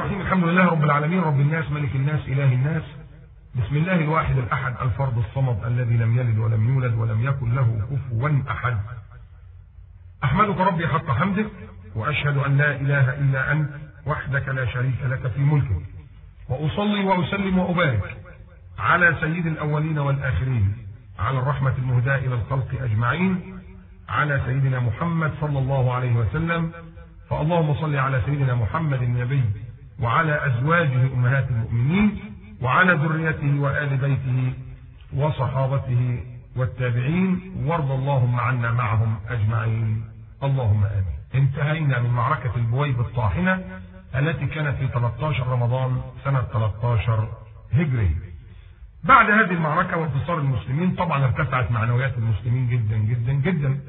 الرحيم الحمد لله رب العالمين رب الناس ملك الناس إله الناس بسم الله الواحد الأحد الفرد الصمد الذي لم يلد ولم يولد ولم يكن له كفوا أحد أحمدك ربي حق حمدك وأشهد أن لا إله إلا أنت وحدك لا شريك لك في ملكك وأصلي وأسلم وأبارك على سيد الأولين والآخرين على الرحمة المهداة إلى الخلق أجمعين على سيدنا محمد صلى الله عليه وسلم فاللهم صل على سيدنا محمد النبي وعلى أزواجه أمهات المؤمنين وعلى ذريته وآل بيته وصحابته والتابعين وارض اللهم عنا معهم أجمعين اللهم آمين انتهينا من معركة البويب الطاحنة التي كانت في 13 رمضان سنة 13 هجري بعد هذه المعركة وانتصار المسلمين طبعا ارتفعت معنويات المسلمين جدا جدا جدا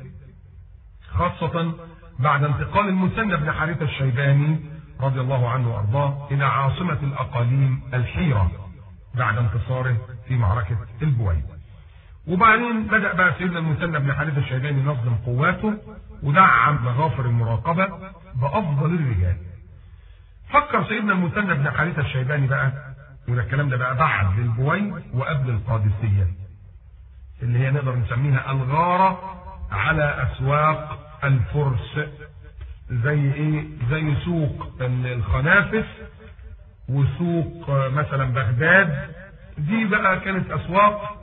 خاصة بعد انتقال المثنى بن حارثة الشيباني رضي الله عنه وارضاه الى عاصمة الاقاليم الحيرة بعد انتصاره في معركة البويب وبعدين بدأ بقى سيدنا المثنى بن حارثة الشيباني ينظم قواته ودعم مغافر المراقبة بأفضل الرجال فكر سيدنا المثنى بن حارثة الشيباني بقى وده الكلام ده بقى بعد البويب وقبل القادسية اللي هي نقدر نسميها الغارة على أسواق الفرس زي ايه زي سوق الخنافس وسوق مثلا بغداد دي بقى كانت اسواق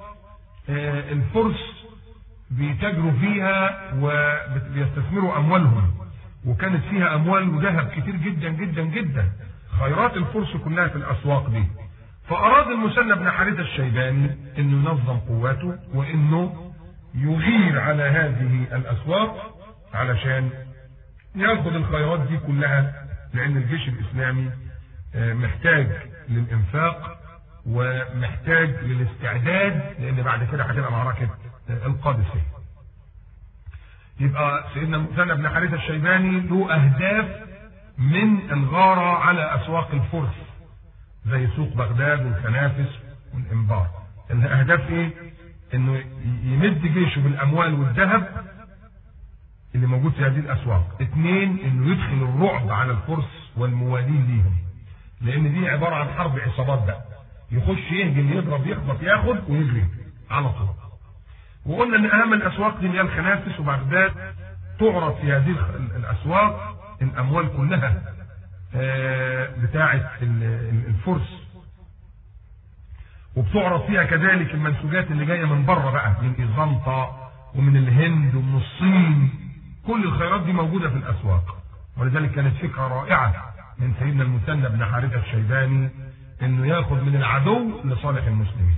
الفرس بيتاجروا فيها وبيستثمروا اموالهم وكانت فيها اموال وذهب كتير جدا جدا جدا خيرات الفرس كلها في الاسواق دي فاراد المثنى بن حارثه الشيباني انه ينظم قواته وانه يغير على هذه الاسواق علشان ياخد الخيرات دي كلها لان الجيش الاسلامي محتاج للانفاق ومحتاج للاستعداد لان بعد كده هتبقى معركه القادسيه. يبقى سيدنا المثنى بن حارثه الشيباني له اهداف من الغاره على اسواق الفرس زي سوق بغداد والكنافس والانبار. الاهداف ايه؟ انه يمد جيشه بالاموال والذهب اللي موجود في هذه الاسواق. اثنين انه يدخل الرعب على الفرس والموالين ليهم. لان دي عباره عن حرب عصابات بقى. يخش يهجم يضرب يخبط ياخد ويجري على طول. وقلنا ان اهم الاسواق دي اللي هي الخنافس وبغداد تعرض في هذه الاسواق الاموال كلها بتاعه الفرس وبتعرض فيها كذلك المنسوجات اللي جايه من بره بقى من ايزنطا ومن الهند ومن الصين كل الخيرات دي موجوده في الاسواق ولذلك كانت فكره رائعه من سيدنا المثنى بن حارثه الشيباني انه ياخذ من العدو لصالح المسلمين.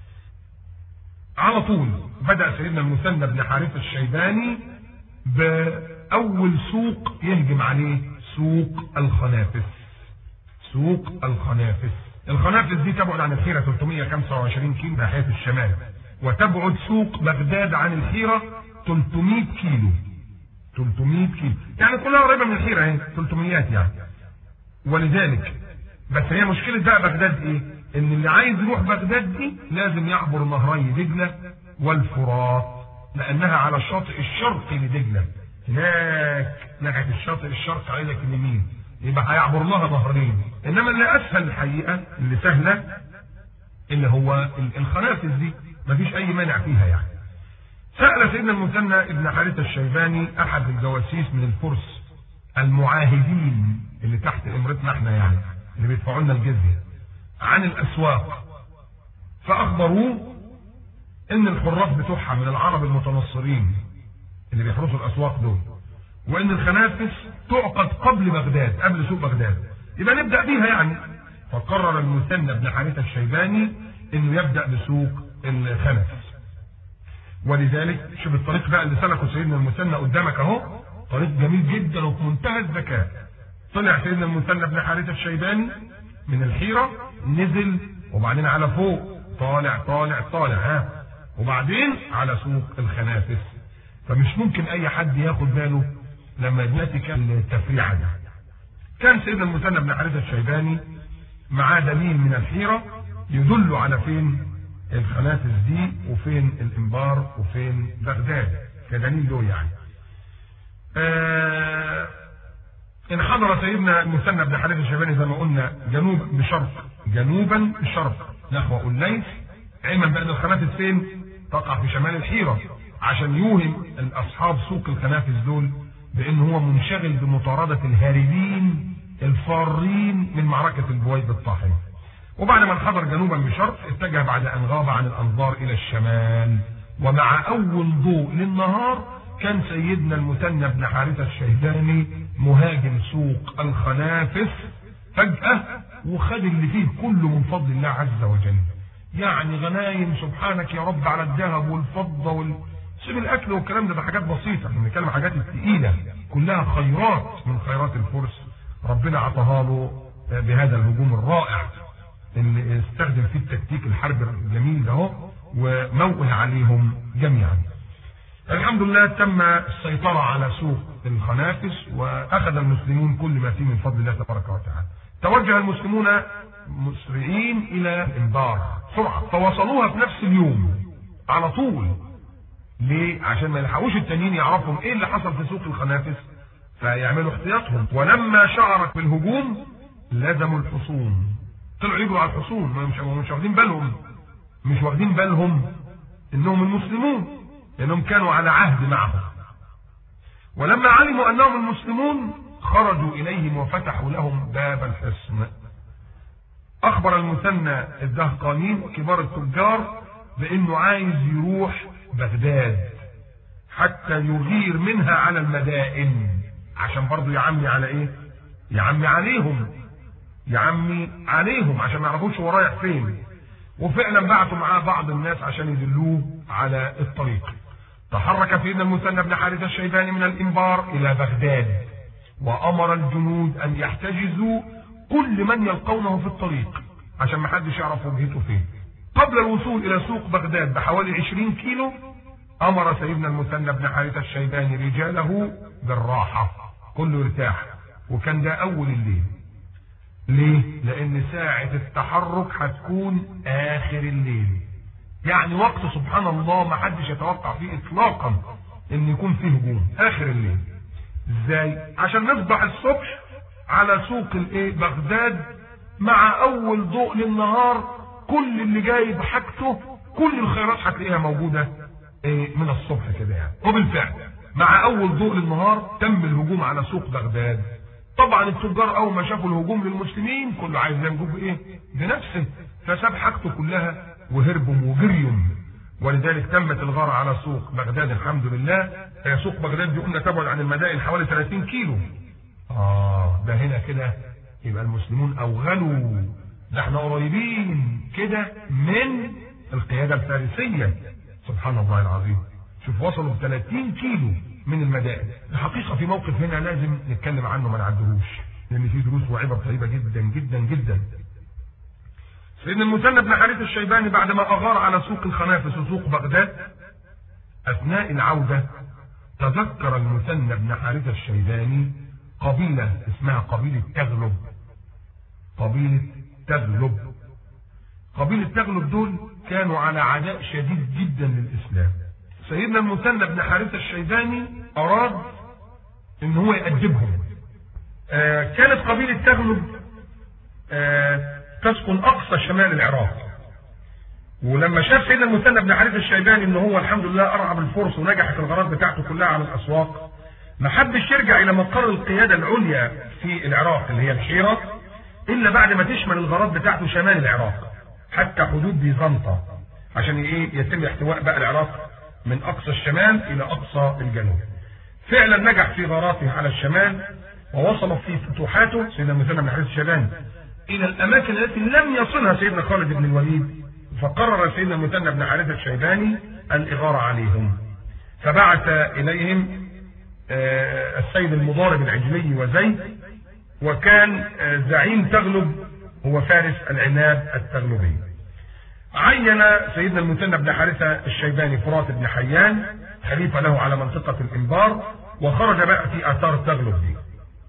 على طول بدا سيدنا المثنى بن حارثه الشيباني باول سوق يهجم عليه سوق الخنافس. سوق الخنافس. الخنافس دي تبعد عن الحيره 325 كيلو ناحيه الشمال وتبعد سوق بغداد عن الحيره 300 كيلو. 300 كيلو، يعني كلها قريبه من الحيره اهي 300 يعني. ولذلك بس هي مشكلة بقى بغداد ايه؟ ان اللي عايز يروح بغداد دي لازم يعبر نهري دجلة والفرات لانها على الشاطئ الشرقي لدجلة هناك ناحية الشاطئ الشرقي على اليمين يبقى هيعبر لها نهرين انما اللي اسهل الحقيقة اللي سهلة اللي هو الخنافس دي مفيش اي مانع فيها يعني سأل سيدنا المثنى ابن حارثة الشيباني احد الجواسيس من الفرس المعاهدين اللي تحت امرتنا احنا يعني اللي بيدفعوا لنا الجزيه عن الاسواق فاخبروه ان الحراس بتوعها من العرب المتنصرين اللي بيحرسوا الاسواق دول وان الخنافس تعقد قبل بغداد قبل سوق بغداد يبقى نبدا بيها يعني فقرر المثنى بن حارثه الشيباني انه يبدا بسوق الخنافس ولذلك شوف الطريق بقى اللي سلكه سيدنا المثنى قدامك اهو طريق جميل جدا وفي منتهى الذكاء طلع سيدنا المثنى بن حارثه الشيباني من الحيره نزل وبعدين على فوق طالع طالع طالع ها وبعدين على سوق الخنافس فمش ممكن اي حد ياخد باله لما ياتي كان التفريعه دي كان سيدنا المثنى بن حارثه الشيباني معاه دليل من الحيره يدل على فين الخنافس دي وفين الانبار وفين بغداد كدليل له يعني آه انحدر سيدنا المثنى بن حارث الشيباني زي ما قلنا جنوب بشرق جنوبا بشرق نحو الليث علما بان الخنافس فين؟ تقع في شمال الحيره عشان يوهم الاصحاب سوق الخنافس دول بان هو منشغل بمطارده الهاربين الفارين من معركه البويض الطاحنه. وبعد ما انحدر جنوبا بشرق اتجه بعد ان غاب عن الانظار الى الشمال ومع اول ضوء للنهار كان سيدنا المثنى بن حارثه الشيباني مهاجم سوق الخنافس فجاه وخد اللي فيه كله من فضل الله عز وجل. يعني غنايم سبحانك يا رب على الذهب والفضه وال... سيب الاكل والكلام ده ده حاجات بسيطه احنا بنتكلم حاجات الثقيله كلها خيرات من خيرات الفرس ربنا عطاها له بهذا الهجوم الرائع اللي استخدم فيه التكتيك الحرب الجميل ده اهو وموئل عليهم جميعا. الحمد لله تم السيطرة على سوق الخنافس وأخذ المسلمون كل ما فيه من فضل الله تبارك وتعالى. توجه المسلمون مسرعين إلى الإنبار سرعة فوصلوها في نفس اليوم على طول. ليه؟ عشان ما يلحقوش التانيين يعرفوا إيه اللي حصل في سوق الخنافس فيعملوا احتياطهم ولما شعرت بالهجوم لزموا الحصون طلعوا يجروا على الحصون مش مش واخدين بالهم مش واخدين بالهم انهم المسلمون لانهم كانوا على عهد معهم ولما علموا انهم المسلمون خرجوا اليهم وفتحوا لهم باب الحصن اخبر المثنى الدهقانين كبار التجار بانه عايز يروح بغداد حتى يغير منها على المدائن عشان برضه يعمي على ايه يعمي عليهم يعمي عليهم عشان ما يعرفوش هو رايح فين وفعلا بعتوا معاه بعض الناس عشان يدلوه على الطريق تحرك سيدنا المثنى بن حارثه الشيباني من الانبار الى بغداد وامر الجنود ان يحتجزوا كل من يلقونه في الطريق عشان ما حدش يعرف وجهته فين قبل الوصول الى سوق بغداد بحوالي 20 كيلو امر سيدنا المثنى بن حارثه الشيباني رجاله بالراحه كله يرتاح وكان ده اول الليل ليه؟ لأن ساعة التحرك هتكون آخر الليل. يعني وقت سبحان الله ما حدش يتوقع فيه إطلاقا إن يكون فيه هجوم، آخر الليل. إزاي؟ عشان نصبح الصبح على سوق الإيه؟ بغداد مع أول ضوء للنهار كل اللي جاي بحاجته كل الخيرات هتلاقيها موجودة إيه من الصبح كده يعني. وبالفعل مع أول ضوء للنهار تم الهجوم على سوق بغداد طبعا التجار اول ما شافوا الهجوم للمسلمين كله عايز ينجو بايه؟ بنفسه فساب حاجته كلها وهربوا وجريهم ولذلك تمت الغارة على سوق بغداد الحمد لله سوق بغداد دي قلنا تبعد عن المدائن حوالي 30 كيلو اه ده هنا كده يبقى المسلمون اوغلوا ده احنا قريبين كده من القيادة الفارسية سبحان الله العظيم شوف وصلوا ب 30 كيلو من المدائن الحقيقة في موقف هنا لازم نتكلم عنه ما نعدهوش لأن فيه دروس وعبر طيبة جدا جدا جدا سيدنا المثنى بن حارث الشيباني بعدما أغار على سوق الخنافس وسوق بغداد أثناء العودة تذكر المثنى بن حارث الشيباني قبيلة اسمها قبيلة تغلب قبيلة تغلب قبيلة تغلب دول كانوا على عداء شديد جدا للإسلام سيدنا المثنى بن حارثة الشيباني أراد إن هو يأدبهم. آه كانت قبيلة تغلب آه تسكن أقصى شمال العراق. ولما شاف سيدنا المثنى بن حارثة الشيباني إن هو الحمد لله أرعب الفرس ونجحت الغارات بتاعته كلها على الأسواق ما حبش يرجع إلى مقر القيادة العليا في العراق اللي هي الحيرة إلا بعد ما تشمل الغارات بتاعته شمال العراق حتى حدود بيزنطة عشان إيه يتم احتواء بقى العراق من اقصى الشمال الى اقصى الجنوب. فعلا نجح في غاراته على الشمال ووصل في فتوحاته سيدنا المثنى بن حارث الشيباني الى الاماكن التي لم يصلها سيدنا خالد بن الوليد فقرر سيدنا المثنى بن حارث الشيباني الاغاره عليهم. فبعث اليهم السيد المضارب العجلي وزيد وكان زعيم تغلب هو فارس العناب التغلبي. عين سيدنا المثنى بن حارثة الشيباني فرات بن حيان خليفة له على منطقة الإنبار وخرج بقى في آثار تغلب دي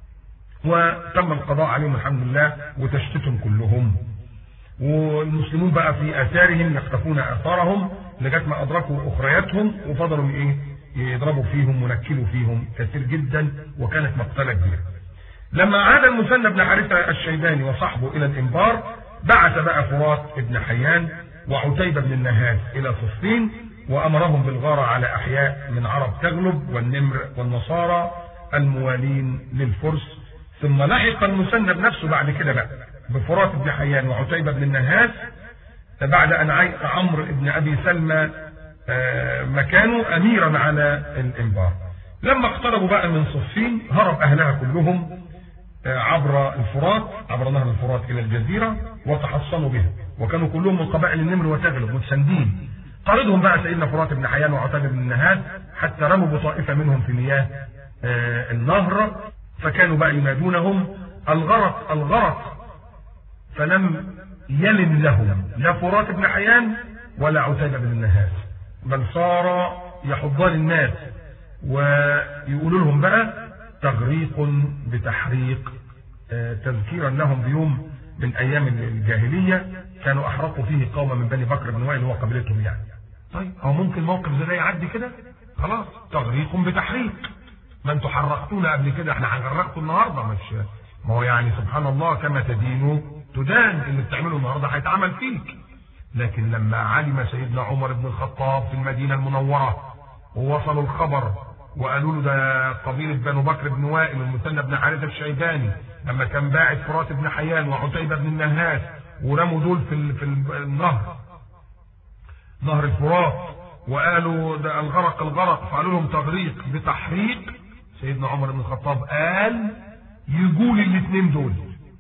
وتم القضاء عليهم الحمد لله وتشتتهم كلهم والمسلمون بقى في آثارهم يقتفون آثارهم لغاية ما أدركوا أخرياتهم وفضلوا إيه يضربوا فيهم ونكلوا فيهم كثير جدا وكانت مقتلة كبيرة لما عاد المثنى بن حارثة الشيباني وصحبه إلى الإنبار بعث بقى فرات بن حيان وعتيبة بن النهاس إلى صفين وأمرهم بالغارة على أحياء من عرب تغلب والنمر والنصارى الموالين للفرس ثم لحق المثنى بنفسه بعد كده بقى بفرات بن حيان وعتيبة بن النهاس بعد أن عمرو بن أبي سلمى مكانه أميرا على الإنبار لما اقتربوا بقى من صفين هرب أهلها كلهم عبر الفرات عبر نهر الفرات إلى الجزيرة وتحصنوا بها وكانوا كلهم من قبائل النمر وتغلب متسندين طردهم بقى سيدنا فرات بن حيان وعتاب بن النهاس حتى رموا بطائفة منهم في مياه النهر فكانوا بقى ينادونهم الغرق الغرق فلم يلن لهم لا فرات بن حيان ولا عتيبة بن النهاس بل صار يحضان الناس ويقولوا لهم بقى تغريق بتحريق تذكيرا لهم بيوم من ايام الجاهليه كانوا احرقوا فيه قوما من بني بكر بن وائل هو قبيلتهم يعني. طيب هو ممكن موقف زي ده يعدي كده؟ خلاص تغريق بتحريق. ما انتوا حرقتونا قبل كده احنا هنغرقكم النهارده مش ما هو يعني سبحان الله كما تدين تدان اللي بتعمله النهارده هيتعمل فيك. لكن لما علم سيدنا عمر بن الخطاب في المدينه المنوره ووصلوا الخبر وقالوا له ده قبيله بنو بكر بن وائل والمثنى بن حارثه الشيباني لما كان باعث فرات بن حيان وعتيبه بن النهاس ورموا دول في في النهر نهر الفرات وقالوا ده الغرق الغرق فقالوا لهم تغريق بتحريق سيدنا عمر بن الخطاب قال يقول الاثنين دول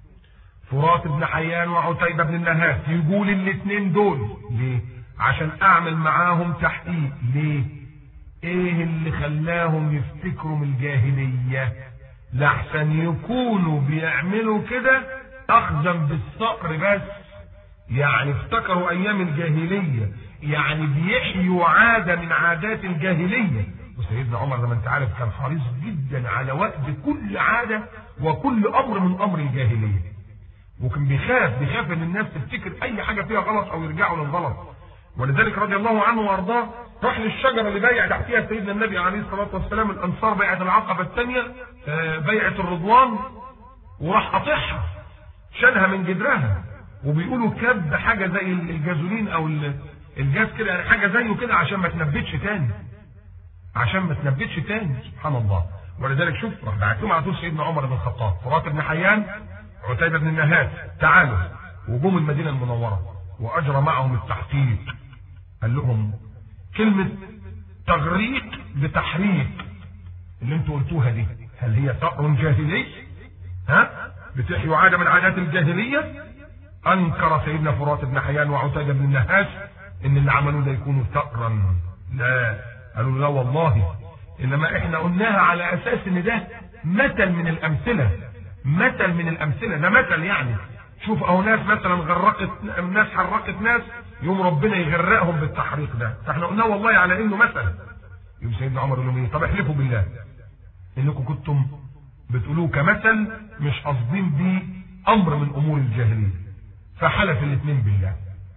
فرات بن حيان وعتيبه بن النهاس يقول الاثنين دول ليه؟ عشان اعمل معاهم تحقيق ليه؟ ايه اللي خلاهم يفتكروا من الجاهليه؟ لحسن يكونوا بيعملوا كده اخذا بالصقر بس يعني افتكروا ايام الجاهليه يعني بيحيوا عاده من عادات الجاهليه وسيدنا عمر زي ما انت عارف كان حريص جدا على وقت كل عاده وكل امر من امر الجاهليه وكان بيخاف بيخاف ان الناس تفتكر اي حاجه فيها غلط او يرجعوا للغلط ولذلك رضي الله عنه وارضاه راح للشجره اللي بايع تحتها سيدنا النبي عليه الصلاه والسلام الانصار بيعه العقبه الثانيه بيعه الرضوان وراح قاطعها شالها من جدرها وبيقولوا كب حاجه زي الجازولين او الجاز كده يعني حاجه زيه كده عشان ما تنبتش تاني عشان ما تنبتش تاني سبحان الله ولذلك شوف راح بعت لهم على طول سيدنا عمر بن الخطاب فرات بن حيان عتيبه بن النهاس تعالوا وجوم المدينه المنوره واجرى معهم التحقيق قال لهم كلمه تغريق بتحريق اللي انتوا قلتوها دي هل هي طقر جاهلي ها بتحيوا عاده من عادات الجاهليه انكر سيدنا فرات بن حيان وعتيبه بن النهاس ان اللي عملوه ده يكونوا ثأرا لا قالوا لا والله انما احنا قلناها على اساس ان ده مثل من الامثله مثل من الامثله ده مثل يعني شوف اهو ناس مثلا غرقت ناس حرقت ناس يوم ربنا يغرقهم بالتحريق ده فاحنا قلنا والله على انه مثل يوم سيدنا عمر يقول لهم ايه طب احلفوا بالله انكم كنتم بتقولوه كمثل مش قاصدين بيه امر من امور الجاهليه فحلف الاثنين بالله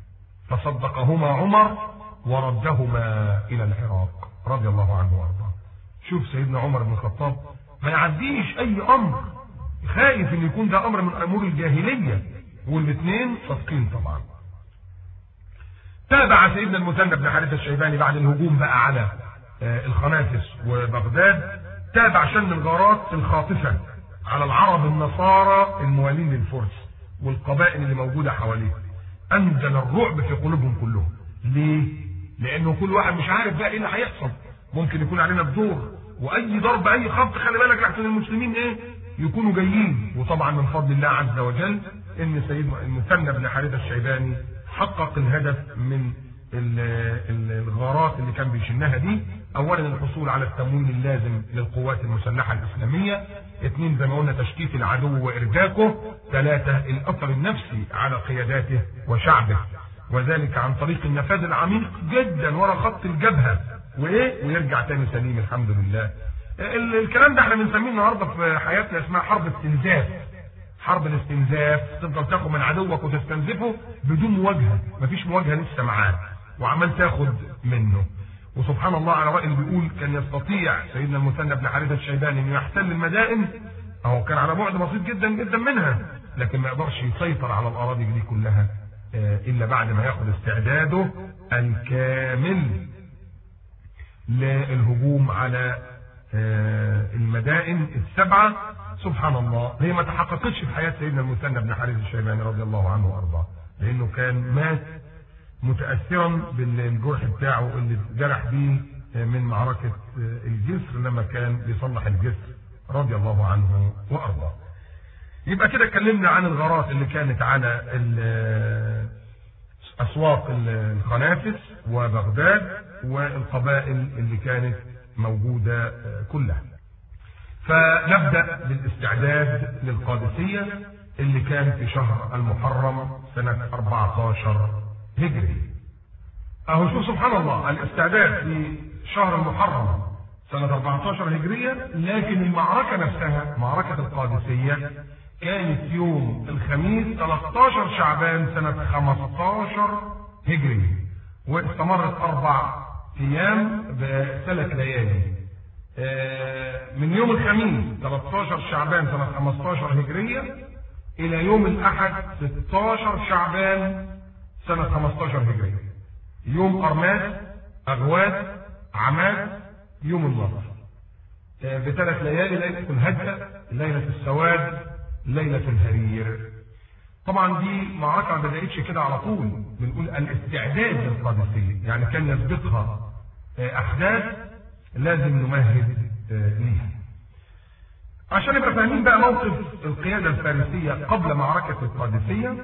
فصدقهما عمر وردهما الى العراق رضي الله عنه وارضاه شوف سيدنا عمر بن الخطاب ما يعديش اي امر خايف ان يكون ده امر من امور الجاهليه والاثنين صادقين طبعا تابع سيدنا المثنى بن حارثه الشيباني بعد الهجوم بقى على الخنافس وبغداد تابع شن الغارات الخاطفه على العرب النصارى الموالين للفرس والقبائل اللي موجوده حواليه انزل الرعب في قلوبهم كلهم ليه لانه كل واحد مش عارف بقى ايه اللي هيحصل ممكن يكون علينا بدور واي ضرب اي خبط خلي بالك لحسن المسلمين ايه يكونوا جايين وطبعا من فضل الله عز وجل ان سيدنا المثنى بن حارثه الشيباني حقق الهدف من الغارات اللي كان بيشنها دي اولا الحصول على التمويل اللازم للقوات المسلحه الاسلاميه اثنين زي ما قلنا تشتيت العدو وارجاكه ثلاثه الاثر النفسي على قياداته وشعبه وذلك عن طريق النفاذ العميق جدا ورا خط الجبهه وايه ويرجع تاني سليم الحمد لله الكلام ده احنا بنسميه النهارده في حياتنا اسمها حرب استنزاف حرب الاستنزاف تفضل تاخد من عدوك وتستنزفه بدون مواجهه مفيش مواجهه لسه معاه وعمال تاخد منه وسبحان الله على رأي بيقول كان يستطيع سيدنا المثنى بن حارثة الشيباني انه يحتل المدائن أهو كان على بعد بسيط جدا جدا منها لكن ما يقدرش يسيطر على الأراضي دي كلها إلا بعد ما ياخد استعداده الكامل للهجوم على المدائن السبعة سبحان الله هي ما تحققتش في حياة سيدنا المثنى بن حارث الشيباني رضي الله عنه وأرضاه لأنه كان مات متأثرا بالجرح بتاعه اللي جرح بيه من معركة الجسر لما كان بيصلح الجسر رضي الله عنه وأرضاه يبقى كده اتكلمنا عن الغارات اللي كانت على أسواق الخنافس وبغداد والقبائل اللي كانت موجودة كلها فنبدأ بالاستعداد للقادسية اللي كان في شهر المحرم سنة 14 هجري أهو شوف سبحان الله الاستعداد في شهر المحرم سنة 14 هجرية لكن المعركة نفسها معركة القادسية كانت يوم الخميس 13 شعبان سنة 15 هجري واستمرت أربع أيام بثلاث ليالي من يوم الخميس 13 شعبان سنة 15 هجرية إلى يوم الأحد 16 شعبان سنة 15 هجرية يوم أرماس أغواس عماد يوم النصر بثلاث ليالي ليلة الهجة ليلة السواد ليلة الهرير طبعا دي معركة ما بدأتش كده على طول بنقول الاستعداد للقادسية يعني كان يسبقها أحداث لازم نمهد ليها عشان نبقى فاهمين بقى موقف القيادة الفارسية قبل معركة القادسية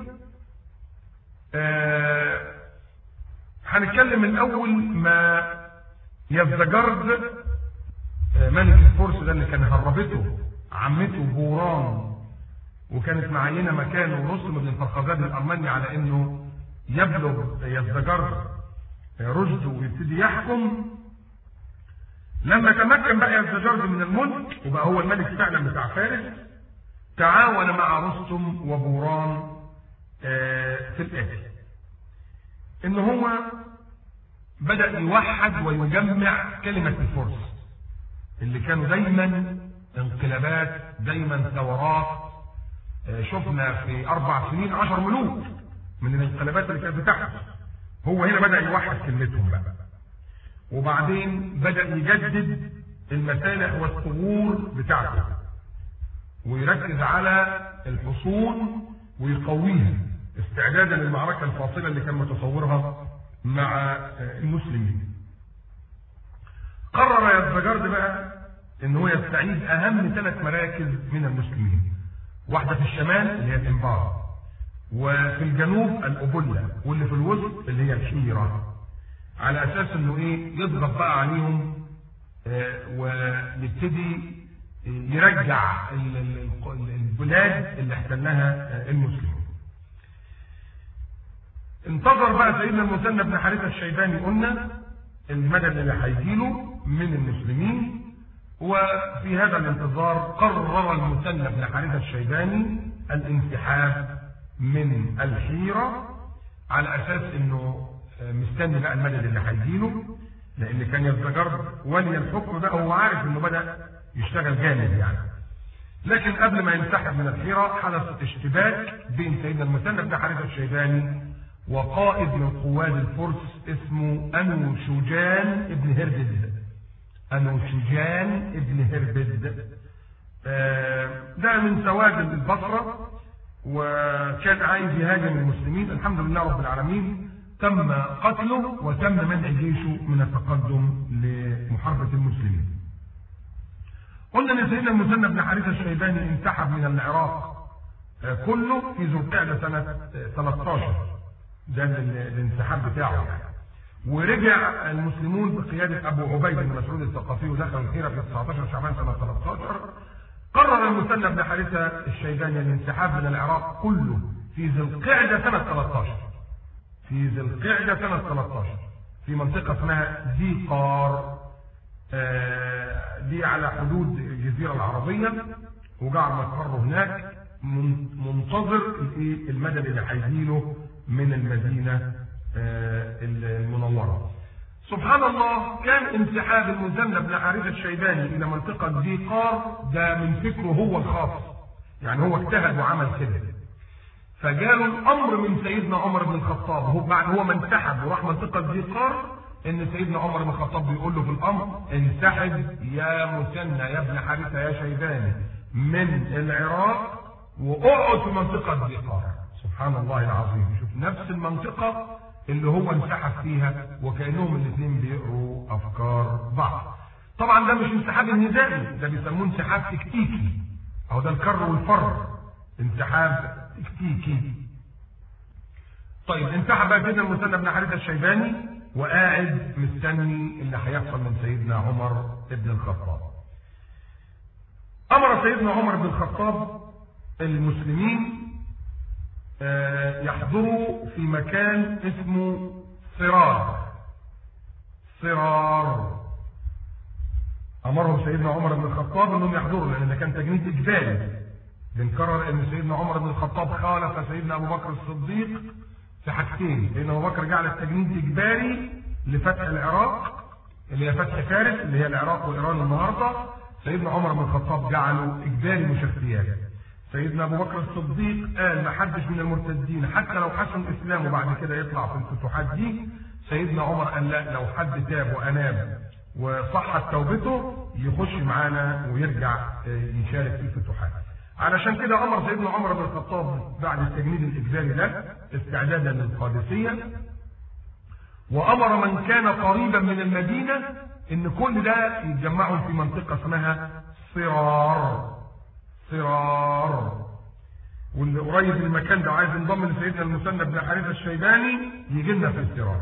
آه هنتكلم الأول ما يزدجرد آه ملك الفرس ده اللي كان هربته عمته بوران وكانت معينة مكانه رسم بن الفرخزاد الأرمني على إنه يبلغ يزدجرد رشده ويبتدي يحكم لما تمكن بقى يزدجرد من الملك وبقى هو الملك فعلا بتاع فارس تعاون مع رستم وبوران في الآتي إن هو بدأ يوحد ويجمع كلمة الفرس اللي كانوا دايما انقلابات دايما ثورات شفنا في أربع سنين عشر ملوك من الانقلابات اللي كانت بتحصل هو هنا بدأ يوحد كلمتهم بقى وبعدين بدأ يجدد المسالح والثغور بتاعته ويركز على الحصون ويقويها استعدادا للمعركة الفاصلة اللي كان متصورها مع المسلمين قرر يزدجرد بقى ان هو يستعيد اهم ثلاث مراكز من المسلمين واحدة في الشمال اللي هي الانبار وفي الجنوب الأبلة واللي في الوسط اللي هي الحيرة على اساس انه ايه يضغط بقى عليهم آه ويبتدي يرجع البلاد اللي احتلها آه المسلمين انتظر بقى سيدنا المثنى بن حارثه الشيباني قلنا المدد اللي هيجيله من المسلمين وفي هذا الانتظار قرر المثنى بن حارثه الشيباني الانسحاب من الحيره على اساس انه مستني بقى المدد اللي هيجيله لان كان يزدجر ولي الحكم بقى هو عارف انه بدا يشتغل جامد يعني لكن قبل ما ينسحب من الحيره حدث اشتباك بين سيدنا المثنى بن حارثه الشيباني وقائد من قواد الفرس اسمه انو شجان ابن هربد انو شجان ابن هربد ده من سواد البصره وكان عايز يهاجم المسلمين الحمد لله رب العالمين تم قتله وتم منع جيشه من التقدم لمحاربة المسلمين قلنا ان سيدنا المثنى بن حارثة الشيباني انسحب من العراق كله في ذو القعدة سنة 13 ده الانسحاب بتاعه يعني ورجع المسلمون بقيادة أبو عبيد بن مسعود الثقفي ودخلوا الحيرة في 19 شعبان سنة 13 قرر المثنى بن حارثة الشيباني الانسحاب من العراق كله في ذي القعدة سنة 13 في ذي القعدة سنة 13 في منطقة اسمها ذي قار آه دي على حدود الجزيرة العربية وجعل مقره هناك منتظر المدد اللي هيجيله من المدينة آه المنورة سبحان الله كان انسحاب المثنى بن حارثة الشيباني إلى منطقة ذي قار ده من فكره هو الخاص يعني هو اجتهد وعمل كده فجاله الأمر من سيدنا عمر بن الخطاب هو بعد هو ما انسحب وراح منطقة ذي قار إن سيدنا عمر بن الخطاب بيقول له في الأمر انسحب يا مثنى يا ابن حارثة يا شيباني من العراق واقعد في منطقة ذي قار سبحان الله العظيم شوف نفس المنطقة اللي هو انسحب فيها وكأنهم الاثنين بيقروا أفكار بعض طبعا ده مش انسحاب النزالي ده بيسموه انسحاب تكتيكي أو ده الكر والفر انسحاب تكتيكي طيب انسحب بقى سيدنا المثنى بن حارثة الشيباني وقاعد مستني اللي هيحصل من سيدنا عمر بن الخطاب أمر سيدنا عمر بن الخطاب المسلمين يحضروا في مكان اسمه صرار صرار امرهم سيدنا عمر بن الخطاب انهم يحضروا لان ده كان تجنيد اجباري بنكرر ان سيدنا عمر بن الخطاب خالف سيدنا ابو بكر الصديق في حاجتين لان ابو بكر جعل التجنيد اجباري لفتح العراق اللي هي فتح فارس اللي هي العراق وايران النهارده سيدنا عمر بن الخطاب جعله اجباري مشفيات سيدنا ابو بكر الصديق قال ما حدش من المرتدين حتى لو حسن اسلامه بعد كده يطلع في الفتوحات دي سيدنا عمر قال لا لو حد تاب واناب وصحت توبته يخش معانا ويرجع يشارك في الفتوحات علشان كده امر سيدنا عمر بن الخطاب بعد التجنيد الاجباري ده استعدادا للقادسيه وامر من كان قريبا من المدينه ان كل ده يتجمعوا في منطقه اسمها صرار صرار واللي قريب من المكان ده وعايز ينضم لسيدنا المثنى بن حارثه الشيباني يجي لنا في الصرار.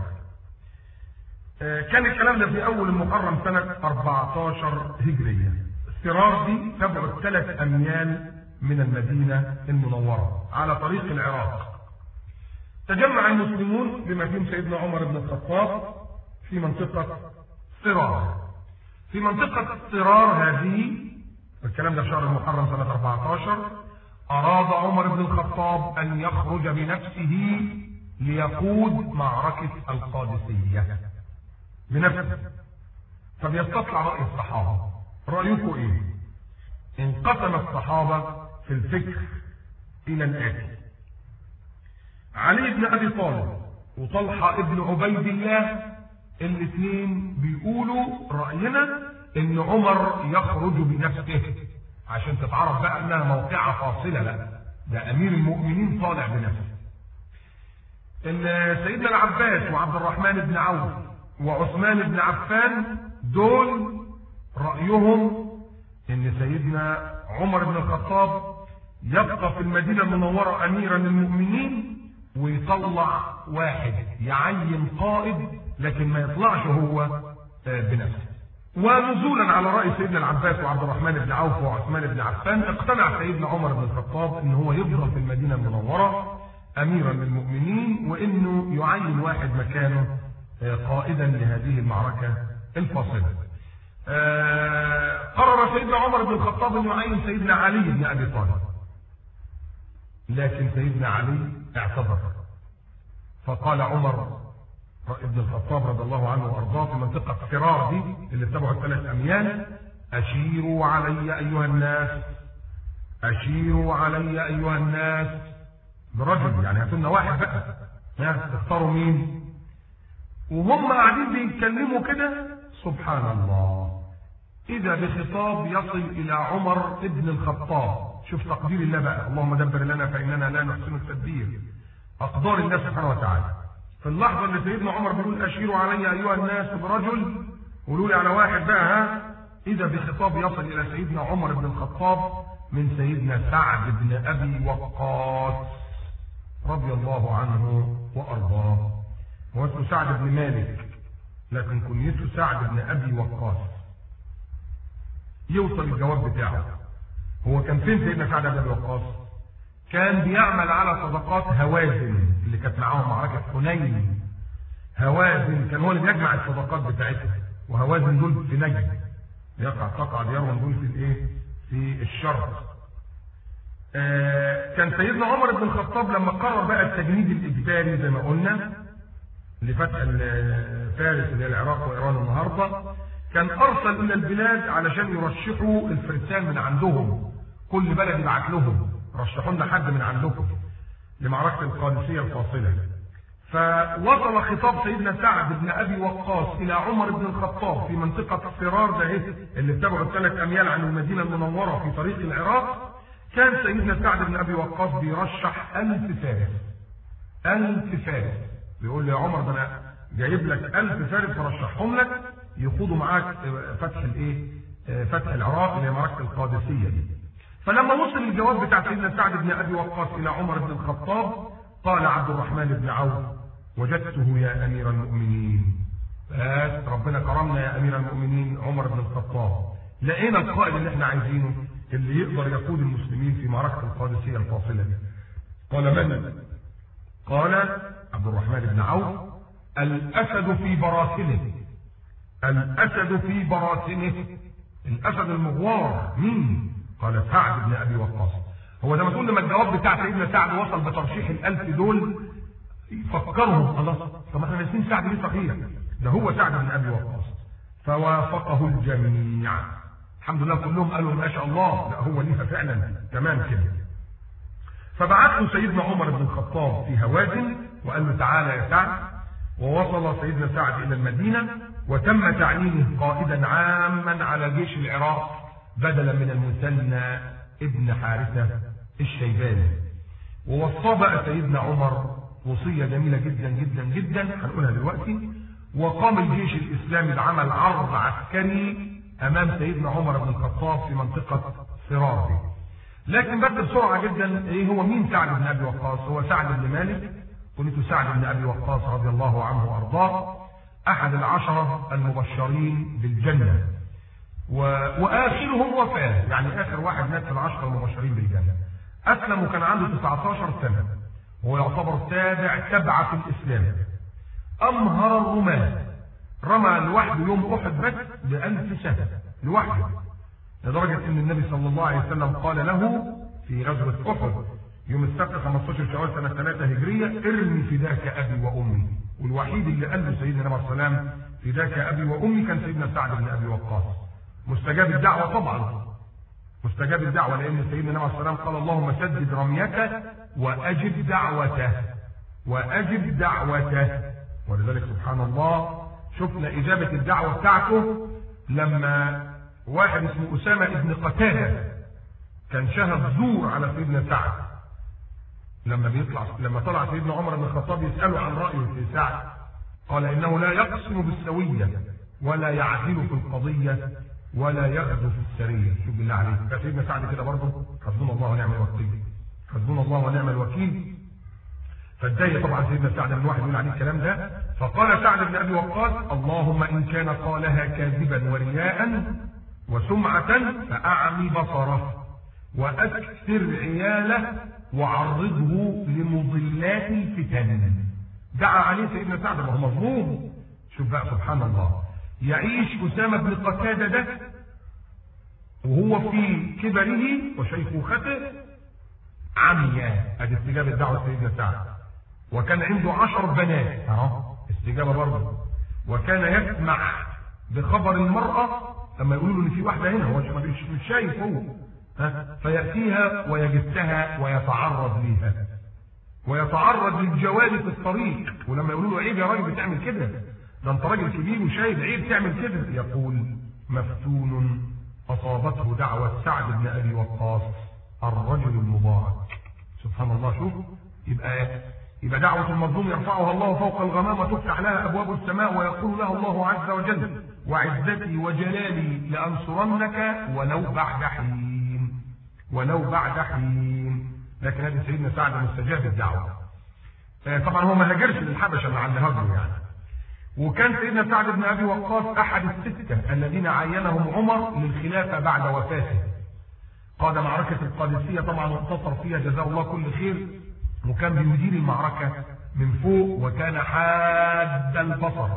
كان الكلام ده في اول المحرم سنه 14 هجريه. الصرار دي تبعد ثلاث اميال من المدينه المنوره على طريق العراق. تجمع المسلمون بما فيهم سيدنا عمر بن الخطاب في منطقه صرار. في منطقه صرار هذه الكلام ده في شهر المحرم سنة 14 أراد عمر بن الخطاب أن يخرج بنفسه ليقود معركة القادسية بنفسه فبيستطلع رأي الصحابة رأيكم إيه؟ انقسم الصحابة في الفكر إلى الآتي علي بن أبي طالب وطلحة ابن عبيد الله الاثنين بيقولوا رأينا ان عمر يخرج بنفسه عشان تتعرف بقى انها موقعة فاصلة لا ده امير المؤمنين طالع بنفسه ان سيدنا العباس وعبد الرحمن بن عوف وعثمان بن عفان دول رأيهم ان سيدنا عمر بن الخطاب يبقى في المدينة المنورة اميرا للمؤمنين ويطلع واحد يعين قائد لكن ما يطلعش هو بنفسه ونزولا على رأي سيدنا العباس وعبد الرحمن بن عوف وعثمان بن عفان اقتنع سيدنا عمر بن الخطاب ان هو يفضل في المدينة المنورة اميرا للمؤمنين وانه يعين واحد مكانه قائدا لهذه المعركة الفاصلة قرر سيدنا عمر بن الخطاب ان يعين سيدنا علي بن ابي طالب لكن سيدنا علي اعتذر فقال عمر ابن الخطاب رضي الله عنه وارضاه في منطقه فرار دي اللي تبعد ثلاث اميال اشيروا علي ايها الناس اشيروا علي ايها الناس برجل يعني هاتوا لنا واحد بقى ها تختاروا مين وهم قاعدين بيتكلموا كده سبحان الله اذا بخطاب يصل الى عمر ابن الخطاب شوف تقدير الله بقى اللهم دبر لنا فاننا لا نحسن التدبير اقدار الله سبحانه وتعالى في اللحظة اللي سيدنا عمر بيقول أشيروا علي أيها الناس برجل قولوا لي على واحد بقى ها إذا بخطاب يصل إلى سيدنا عمر بن الخطاب من سيدنا سعد بن أبي وقاص رضي الله عنه وأرضاه هو اسمه سعد بن مالك لكن كنيته سعد بن أبي وقاص يوصل الجواب بتاعه هو كان فين سيدنا سعد بن أبي وقاص كان بيعمل على صدقات هوازن اللي كانت معاهم معركة حنين هوازن كان هو اللي بيجمع الصدقات بتاعتها وهوازن دول في نجد يقع تقع ديارهم دول في الايه في الشرق آه كان سيدنا عمر بن الخطاب لما قرر بقى التجنيد الاجباري زي ما قلنا لفتح فارس اللي هي العراق وايران النهارده كان ارسل الى البلاد علشان يرشحوا الفرسان من عندهم كل بلد يبعت لهم رشحوا لنا حد من عندكم لمعركه القادسيه الفاصله فوصل خطاب سيدنا سعد بن ابي وقاص الى عمر بن الخطاب في منطقه فرار ده اللي بتبعد ثلاث اميال عن المدينه المنوره في طريق العراق كان سيدنا سعد بن ابي وقاص بيرشح ألف فارس ألف فارس بيقول لي يا عمر ده انا جايب لك ألف فارس فرشحهم لك يخوضوا معاك فتح الايه فتح العراق اللي هي معركه القادسيه دي فلما وصل الجواب بتاع سيدنا سعد بن ابي وقاص الى عمر بن الخطاب قال عبد الرحمن بن عوف وجدته يا امير المؤمنين بس ربنا كرمنا يا امير المؤمنين عمر بن الخطاب لقينا القائد اللي احنا عايزينه اللي يقدر يقود المسلمين في معركه القادسيه الفاصله دي قال من قال عبد الرحمن بن عوف الاسد في براسنه الاسد في براسنه الاسد المغوار مين قال سعد بن ابي وقاص هو زي ما تقول لما الجواب بتاع سيدنا سعد وصل بترشيح الالف دول فكرهم خلاص طب احنا ناسيين سعد ليه صحيح ده هو سعد بن ابي وقاص فوافقه الجميع الحمد لله كلهم قالوا ما شاء الله لا هو ليها فعلا تمام كده فبعت له سيدنا عمر بن الخطاب في هوازن وقال له تعالى يا سعد ووصل سيدنا سعد الى المدينه وتم تعيينه قائدا عاما على جيش العراق بدلا من المثنى ابن حارثه الشيباني ووصى بقى سيدنا عمر وصيه جميله جدا جدا جدا هنقولها دلوقتي وقام الجيش الاسلامي بعمل عرض عسكري امام سيدنا عمر بن الخطاب في منطقه صرار دي. لكن بس بسرعه جدا ايه هو مين سعد بن ابي وقاص؟ هو سعد بن مالك قلت سعد بن ابي وقاص رضي الله عنه وارضاه احد العشره المبشرين بالجنه و... واخرهم وفاه يعني اخر واحد مات في العشره المبشرين بالجنه اسلم وكان عنده 19 سنه وهو يعتبر تابع تبعه في الاسلام امهر الرماه رمى لوحده يوم احد بس بألف سنه لوحده لدرجه ان النبي صلى الله عليه وسلم قال له في غزوه احد يوم السبت 15 شوال سنه 3 هجريه ارمي فداك ابي وامي والوحيد اللي قال له سيدنا النبي صلى الله عليه وسلم فداك ابي وامي كان سيدنا سعد بن ابي وقاص مستجاب الدعوه طبعا مستجاب الدعوه لان سيدنا النبي صلى الله عليه وسلم قال اللهم سدد رميته واجب دعوته واجب دعوته ولذلك سبحان الله شفنا اجابه الدعوه بتاعته لما واحد اسمه اسامه ابن قتاده كان شهد زور على سيدنا سعد لما بيطلع لما طلع سيدنا عمر بن الخطاب يساله عن رايه في سعد قال انه لا يقسم بالسويه ولا يعدل في القضيه ولا يغدو في السريه شوف بالله عليك فسيدنا سعد كده برضه حسبنا الله ونعم الوكيل حسبنا الله ونعم الوكيل فاتضايق طبعا سيدنا سعد من واحد يقول عليه الكلام ده فقال سعد بن ابي وقاص اللهم ان كان قالها كاذبا ورياء وسمعه فاعمي بصره واكثر عياله وعرضه لمضلات الفتن دعا عليه سيدنا سعد وهو مظلوم شوف بقى سبحان الله يعيش اسامه بن قتاده ده وهو في كبره وشيخوخته عمياء ادي استجابه دعوه سيدنا سعد وكان عنده عشر بنات اهو استجابه برضه وكان يسمع بخبر المراه لما يقولوا له ان في واحده هنا هو مش مش شايف هو ها فياتيها ويجسها ويتعرض ليها ويتعرض للجوال في الطريق ولما يقولوا له عيب يا راجل بتعمل كده ده انت راجل كبير وشايف عيب تعمل كده يقول مفتون اصابته دعوه سعد بن ابي وقاص الرجل المبارك سبحان الله شوف يبقى يبقى دعوة المظلوم يرفعها الله فوق الغمام وتفتح لها أبواب السماء ويقول لها الله عز وجل وعزتي وجلالي لأنصرنك ولو بعد حين ولو بعد حين لكن هذه سيدنا سعد مستجاب الدعوة طبعا هو ما هاجرش للحبشة اللي عند هاجر يعني وكان سيدنا سعد بن أبي وقاص أحد الستة الذين عينهم عمر للخلافة بعد وفاته قاد معركة القادسية طبعا وانتصر فيها جزاه الله كل خير وكان بيدير المعركة من فوق وكان حاد البصر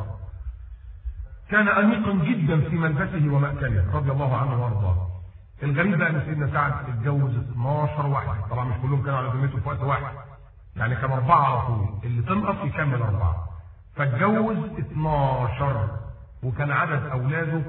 كان أنيقا جدا في ملبسه ومأكله رضي الله عنه وارضاه الغريب بقى ان سيدنا سعد اتجوز 12 واحد طبعا مش كلهم كانوا على ذمته في وقت واحد يعني كان أربعة على طول اللي تنقص يكمل أربعة فاتجوز 12 وكان عدد اولاده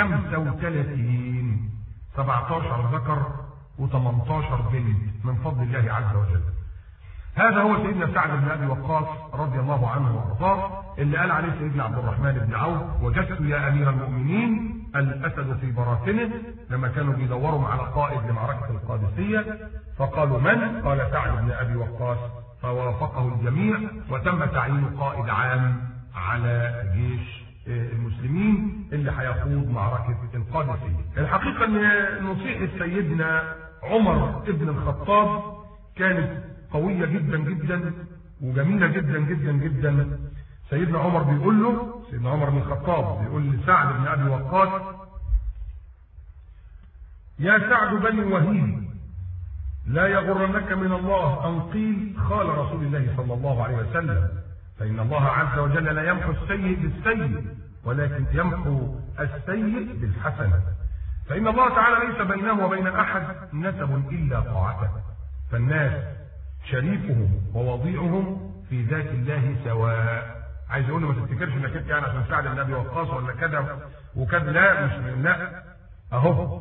35 17 ذكر و18 بنت من فضل الله عز وجل هذا هو سيدنا سعد بن ابي وقاص رضي الله عنه وارضاه اللي قال عليه سيدنا عبد الرحمن بن عوف وجدت يا امير المؤمنين الاسد في براثنه لما كانوا بيدوروا على قائد لمعركه القادسيه فقالوا من؟ قال سعد بن ابي وقاص فوافقه الجميع وتم تعيين قائد عام على جيش المسلمين اللي هيخوض معركه القادسيه. الحقيقه ان نصيحه سيدنا عمر ابن الخطاب كانت قوية جدا جدا وجميلة جدا جدا جدا سيدنا عمر بيقول له سيدنا عمر بن الخطاب بيقول لسعد بن ابي وقاص يا سعد بني وهيب لا يغرنك من الله ان قيل قال رسول الله صلى الله عليه وسلم فان الله عز وجل لا يمحو السيء بالسيء ولكن يمحو السيء بالحسنه فان الله تعالى ليس بينه وبين احد نسب الا طاعته فالناس شريفهم ووضيعهم في ذات الله سواء عايز اقول له ما تفتكرش انك انت يعني عشان سعد بن ابي وقاص ولا كذا وكذا لا مش لا اهو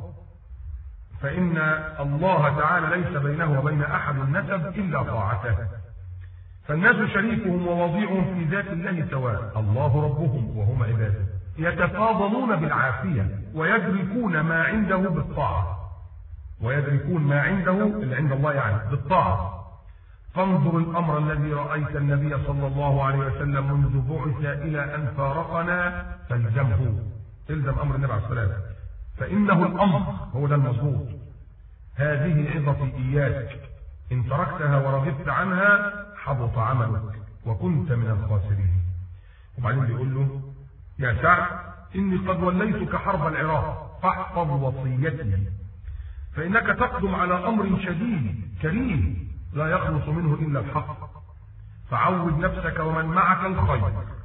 فان الله تعالى ليس بينه وبين احد نسب الا طاعته فالناس شريكهم ووضيعهم في ذات الله سواء الله ربهم وهم عباده يتفاضلون بالعافيه ويدركون ما عنده بالطاعه ويدركون ما عنده اللي عند الله يعني بالطاعه فانظر الامر الذي رايت النبي صلى الله عليه وسلم منذ بعث الى ان فارقنا فالزمه الزم امر النبي عليه الصلاه والسلام فانه الامر هو ده المظبوط هذه عظتي اياك ان تركتها ورغبت عنها حبط عملك وكنت من الخاسرين وبعدين بيقول له يا سعد اني قد وليتك حرب العراق فاحفظ وصيتي فانك تقدم على امر شديد كريم لا يخلص منه إلا الحق فعود نفسك ومن معك الخير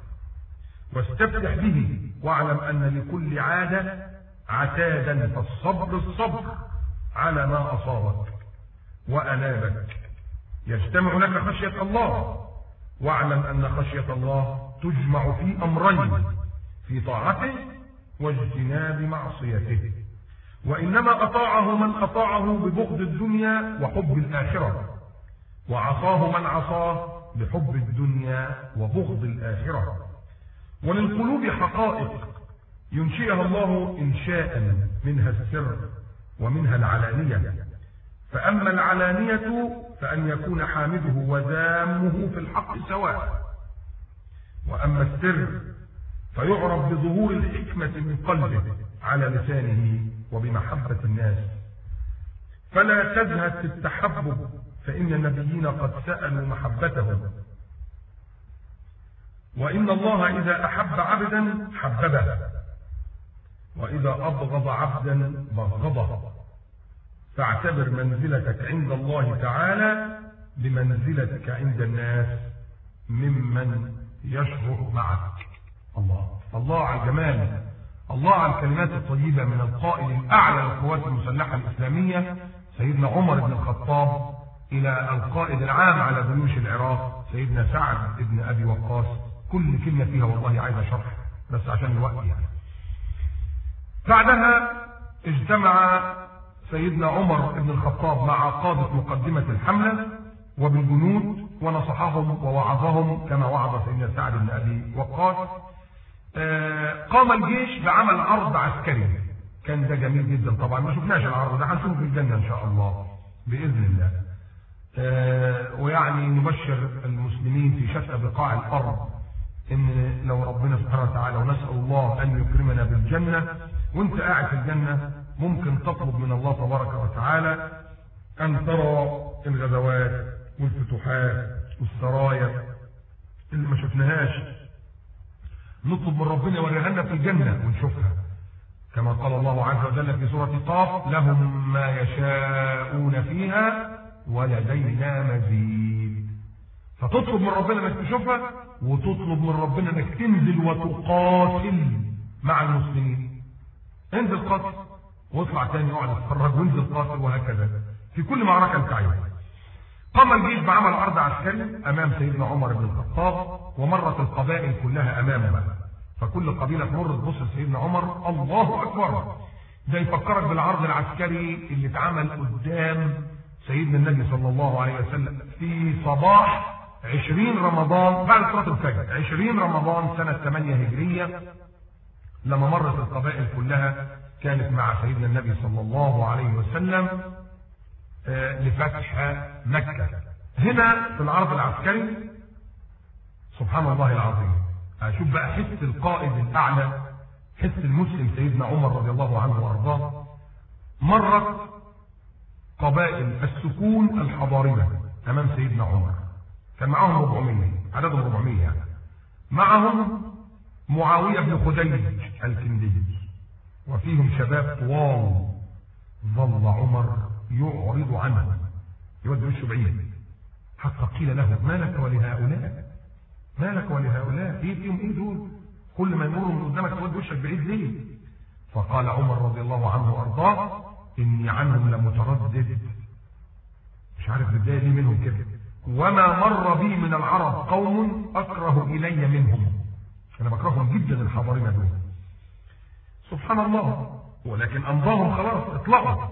واستفتح به واعلم أن لكل عادة عتادا فالصبر الصبر على ما أصابك وأنابك يجتمع لك خشية الله واعلم أن خشية الله تجمع في أمرين في طاعته واجتناب معصيته وإنما أطاعه من أطاعه ببغض الدنيا وحب الآخرة وعصاه من عصاه بحب الدنيا وبغض الآخرة وللقلوب حقائق ينشئها الله إنشاء منها السر ومنها العلانية فأما العلانية فأن يكون حامده وذامه في الحق سواء وأما السر فيعرف بظهور الحكمة من قلبه على لسانه وبمحبة الناس فلا تزهد في التحبب فإن النبيين قد سألوا محبتهم وإن الله إذا أحب عبدا حببه وإذا أبغض عبدا بغضه فاعتبر منزلتك عند الله تعالى بمنزلتك عند الناس ممن يشعر معك الله الله على الجمال الله على الكلمات الطيبة من القائد الأعلى للقوات المسلحة الإسلامية سيدنا عمر بن الخطاب إلى القائد العام على جيوش العراق سيدنا سعد بن أبي وقاص كل كلمة فيها والله عايزة شرح بس عشان الوقت يعني بعدها اجتمع سيدنا عمر بن الخطاب مع قادة مقدمة الحملة وبالجنود ونصحهم ووعظهم كما وعظ سيدنا سعد بن أبي وقاص قام الجيش بعمل عرض عسكري كان ده جميل جدا طبعا ما شفناش العرض ده هنشوفه في الجنة إن شاء الله بإذن الله ويعني نبشر المسلمين في شتى بقاع الأرض إن لو ربنا سبحانه وتعالى ونسأل الله أن يكرمنا بالجنة وانت قاعد في الجنة ممكن تطلب من الله تبارك وتعالى أن ترى الغزوات والفتوحات والسرايا اللي ما شفناهاش نطلب من ربنا يوريها لنا في الجنة ونشوفها كما قال الله عز وجل في سورة قاف لهم ما يشاءون فيها ولدينا مزيد فتطلب من ربنا انك تشوفها وتطلب من ربنا انك تنزل وتقاتل مع المسلمين انزل قاتل واطلع تاني اقعد اتفرج وانزل قاتل وهكذا في كل معركه انت عايزها قام الجيش بعمل عرض عسكري امام سيدنا عمر بن الخطاب ومرت القبائل كلها امامه فكل قبيله تمر تبص لسيدنا عمر الله اكبر ده يفكرك بالعرض العسكري اللي اتعمل قدام سيدنا النبي صلى الله عليه وسلم في صباح عشرين رمضان بعد صلاة الفجر عشرين رمضان سنة 8 هجرية لما مرت القبائل كلها كانت مع سيدنا النبي صلى الله عليه وسلم لفتح مكة هنا في العرض العسكري سبحان الله العظيم أشوف بقى حس القائد الأعلى حس المسلم سيدنا عمر رضي الله عنه وأرضاه مرت قبائل السكون الحضارية أمام سيدنا عمر كان معاهم 400 عددهم 400 يعني معهم معاوية بن خديج الكندي وفيهم شباب طوال ظل عمر يعرض عنه يود وشه بعيد حتى قيل له ما لك ولهؤلاء ما لك ولهؤلاء ايه فيهم ايه دول كل ما يمروا من قدامك تود وشك بعيد ليه فقال عمر رضي الله عنه وارضاه اني عنهم لمتردد مش عارف ازاي ليه منهم كده وما مر بي من العرب قوم اكره الي منهم انا بكرههم جدا الحضارين دول سبحان الله ولكن امضاهم خلاص اطلقوا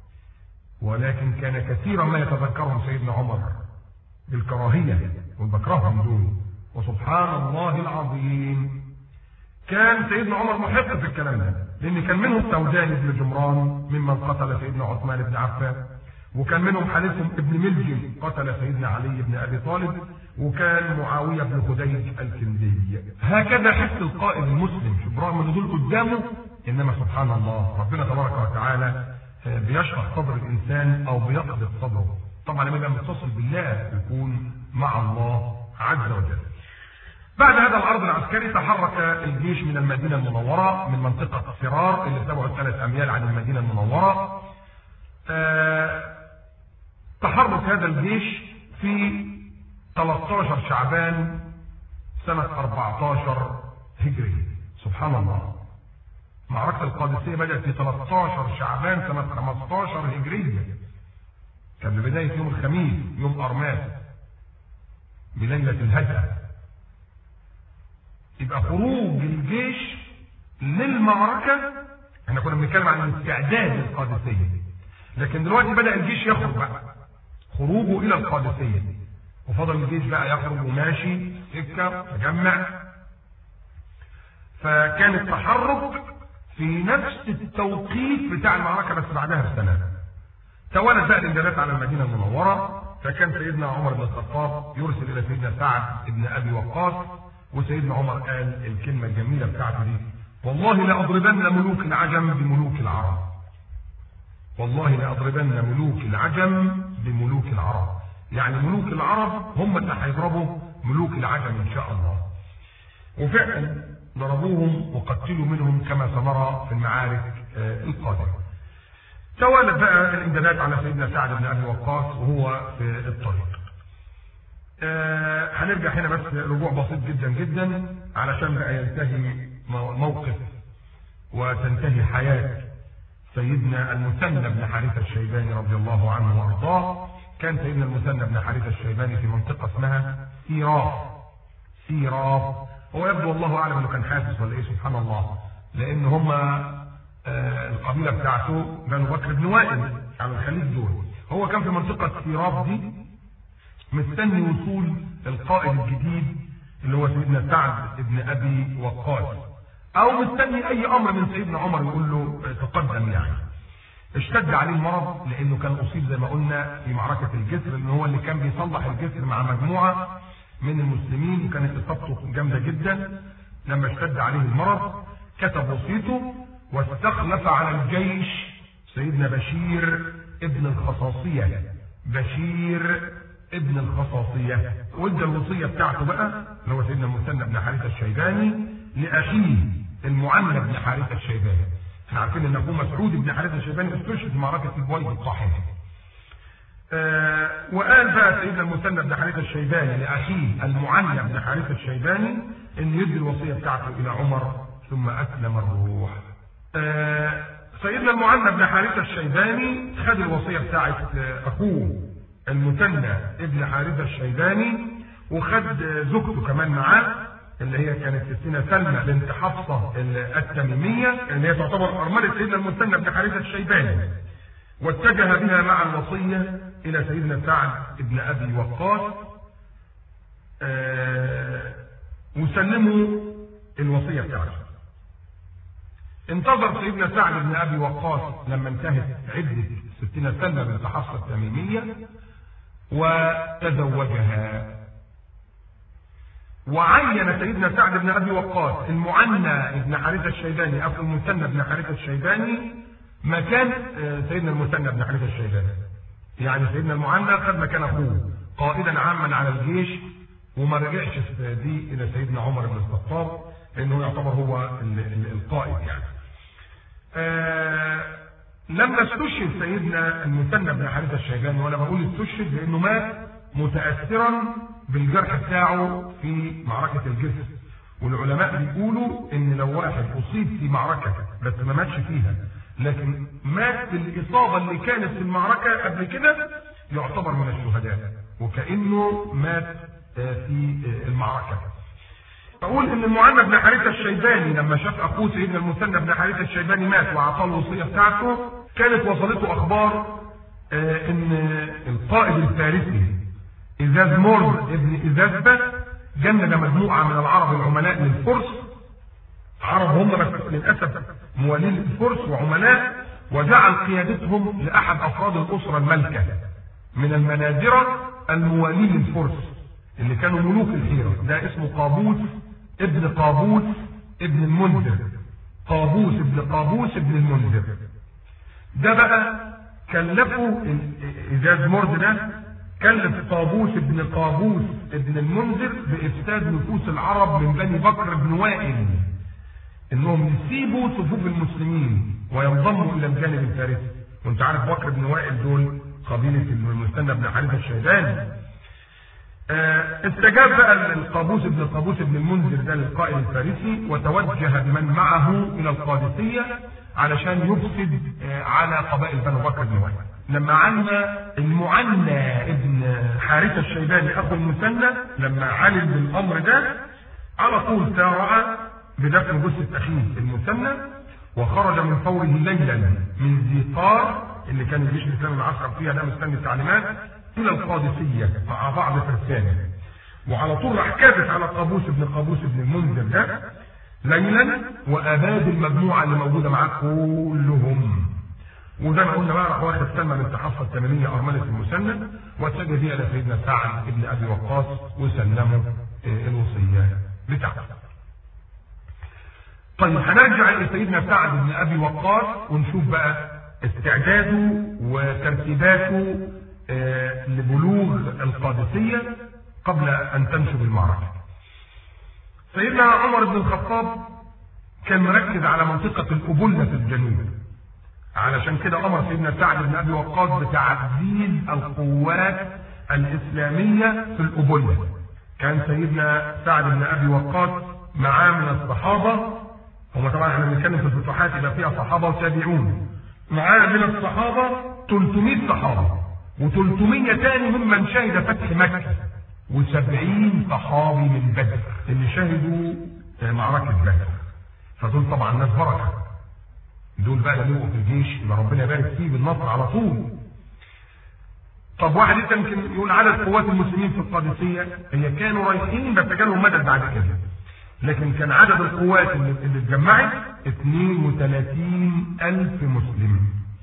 ولكن كان كثيرا ما يتذكرهم سيدنا عمر بالكراهية والبكرههم دول وسبحان الله العظيم كان سيدنا عمر محق في الكلام ده لان كان منهم سودان بن جمران ممن قتل سيدنا عثمان بن عفان وكان منهم حارثهم ابن ملجم قتل سيدنا علي بن ابي طالب وكان معاويه بن خديج الكندي هكذا حس القائد المسلم برغم ان دول قدامه انما سبحان الله ربنا تبارك وتعالى بيشرح صدر الانسان او بيقبض صدره طبعا لما يبقى متصل بالله يكون مع الله عز وجل بعد هذا العرض العسكري تحرك الجيش من المدينه المنوره من منطقه فرار اللي تبعد ثلاث اميال عن المدينه المنوره أه تحرك هذا الجيش في 13 شعبان سنة 14 هجري سبحان الله معركة القادسية بدأت في 13 شعبان سنة 15 هجرية كان ببداية يوم الخميس يوم أرماس بليلة الهجرة يبقى خروج الجيش للمعركة احنا كنا بنتكلم عن الاستعداد للقادسية لكن دلوقتي بدأ الجيش يخرج بقى خروجه إلى القادسية وفضل الجيش بقى يخرج وماشي سكة تجمع فكان التحرك في نفس التوقيت بتاع المعركة بس بعدها بسنة توالت بقى الإنجازات على المدينة المنورة فكان سيدنا عمر بن الخطاب يرسل إلى سيدنا سعد بن أبي وقاص وسيدنا عمر قال الكلمة الجميلة بتاعته دي والله لأضربن ملوك العجم بملوك العرب والله لأضربن ملوك العجم بملوك العرب يعني ملوك العرب هم اللي هيضربوا ملوك العجم إن شاء الله وفعلا ضربوهم وقتلوا منهم كما سنرى في المعارك القادمة توالت بقى الامدادات على سيدنا سعد بن ابي وقاص وهو في الطريق. أه هنرجع هنا بس رجوع بسيط جدا جدا علشان بقى ينتهي موقف وتنتهي حياة سيدنا المثنى بن حارثة الشيباني رضي الله عنه وارضاه كان سيدنا المثنى بن حارثة الشيباني في منطقة اسمها سيراف سيراف هو يبدو والله اعلم انه كان حاسس ولا ايه سبحان الله لان هم آه القبيله بتاعته بنو بكر بن وائل على الخليج دول هو كان في منطقه سيراف دي مستني وصول القائد الجديد اللي هو سيدنا سعد بن ابي وقاص او مستني اي امر من سيدنا عمر يقول له تقدم يعني اشتد عليه المرض لانه كان اصيب زي ما قلنا في معركه الجسر ان هو اللي كان بيصلح الجسر مع مجموعه من المسلمين وكانت اصابته جامده جدا لما اشتد عليه المرض كتب وصيته واستخلف على الجيش سيدنا بشير ابن الخصاصية بشير ابن الخصاصية وادى الوصية بتاعته بقى اللي هو سيدنا المثنى بن حارثة الشيباني لأخيه المعنى بن حارثة الشيباني احنا عارفين ان ابوه مسعود بن حارثة الشيباني استشهد في معركة البويض الطاحنة آه وقال بقى سيدنا المثنى بن حارثة الشيباني لأخيه المعنى بن حارثة الشيباني ان يدي الوصية بتاعته إلى عمر ثم أسلم الروح آه سيدنا المعنى بن حارثة الشيباني خد الوصية بتاعت أخوه المثنى ابن حارثة الشيباني وخد زوجته كمان معاه اللي هي كانت ستنا سلمى بنت حفصة التميمية اللي هي تعتبر أرملة سيدنا المثنى بن حارثة الشيباني واتجه بها مع الوصية إلى سيدنا سعد بن أبي وقاص آه وسلموا الوصية بتاعته انتظر سيدنا سعد بن أبي وقاص لما انتهت عدة ستنا سلمى بنت حفصة التميمية وتزوجها وعين سيدنا سعد بن ابي وقاص المعنى بن حارثه الشيباني اخو المثنى بن حارثه الشيباني مكان سيدنا المثنى بن حارثه الشيباني يعني سيدنا المعنى خد مكان اخوه قائدا عاما على الجيش وما رجعش دي الى سيدنا عمر بن الخطاب لانه يعتبر هو القائد يعني آه لما استشهد سيدنا المثنى بن حارثه الشيباني وانا بقول استشهد لانه مات متاثرا بالجرح بتاعه في معركه الجسر والعلماء بيقولوا ان لو واحد اصيب في معركه بس ما ماتش فيها لكن مات بالاصابه اللي كانت في المعركه قبل كده يعتبر من الشهداء وكانه مات في المعركه أقول إن المعنى بن حارثة الشيباني لما شاف أخوه سيدنا المثنى بن حارثة الشيباني مات وأعطاه الوصية بتاعته كانت وصلته أخبار آه إن القائد الفارسي إزاز مورد ابن إزازبة جند مجموعة من العرب العملاء للفرس عرب هم بس للأسف موالين الفرس وعملاء وجعل قيادتهم لأحد أفراد الأسرة الملكة من المنازرة الموالين للفرس اللي كانوا ملوك الحيرة ده اسمه قابوس ابن قابوس ابن المنذر قابوس ابن قابوس ابن المنذر ده بقى كلفه إزاز مرد ده كلف قابوس ابن قابوس ابن المنذر بإفساد نفوس العرب من بني بكر بن وائل انهم يسيبوا صفوف المسلمين وينضموا الى الجانب الفارسي وانت عارف بكر بن وائل دول قبيله المثنى بن حارثه الشيباني استجاب بقى القابوس ابن قابوس ابن المنذر ده للقائد الفارسي وتوجه بمن معه الى القادسيه علشان يفسد على قبائل بنو بكر بن وائل لما عنا المعنى ابن حارثه الشيباني اخو المثنى لما علم بالامر ده على طول سارع بدفن جثه اخيه المثنى وخرج من فوره ليلا من زيقار اللي كان الجيش الاسلامي العسكر فيها ده مستني التعليمات الى القادسيه مع بعض فرسانه وعلى طول راح كابس على قابوس ابن قابوس ابن المنذر ده ليلا واباد المجموعه اللي موجوده معاه كلهم وزي ما قلنا بقى راح واخد سلمى بنت حفصه الثمانيه ارمله المثنى واتجه بيها الى سيدنا سعد بن ابي وقاص وسلمه الوصيه بتاعته. طيب هنرجع الى سيدنا سعد بن ابي وقاص ونشوف بقى استعداده وترتيباته لبلوغ القادسية قبل أن تنشب المعركة سيدنا عمر بن الخطاب كان مركز على منطقة الأبلة في الجنوب علشان كده أمر سيدنا سعد بن أبي وقاص بتعزيز القوات الإسلامية في الأبلة كان سيدنا سعد بن أبي وقاص معاه من الصحابة هم طبعا احنا بنتكلم في الفتوحات يبقى فيها صحابة وتابعون معاه من الصحابة 300 صحابة و300 تاني ممن شهد فتح مكة و70 صحابي من بدر اللي شهدوا معركة بدر فدول طبعا ناس بركة دول بقى اللي في الجيش يبقى ربنا يبارك فيه بالنصر على طول طب واحد انت يمكن يقول عدد قوات المسلمين في القادسية هي كانوا رايحين بس جالهم مدد بعد كده لكن كان عدد القوات اللي اتجمعت 32 ألف مسلم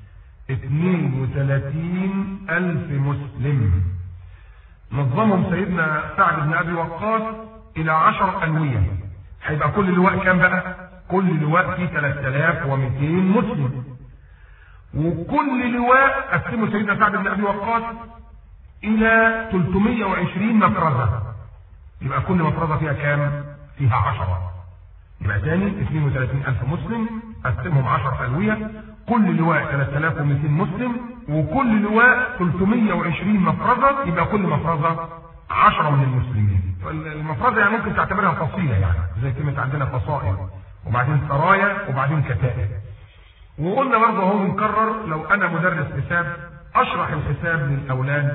32 ألف مسلم نظمهم سيدنا سعد بن أبي وقاص إلى عشر أنوية هيبقى كل لواء كام بقى؟ كل لواء فيه 3200 مسلم وكل لواء قسمه سيدنا سعد بن أبي وقاص إلى 320 مفرزة يبقى كل مفرزة فيها كام؟ فيها عشرة يبقى تاني 32 ألف مسلم قسمهم 10 ألوية كل لواء 3200 مسلم وكل لواء 320 مفرزة يبقى كل مفرزة 10 من المسلمين المفرزة يعني ممكن تعتبرها فصيلة يعني زي كلمة عندنا فصائل وبعدين سرايا وبعدين كتائب وقلنا برضه اهو بنكرر لو انا مدرس حساب اشرح الحساب للاولاد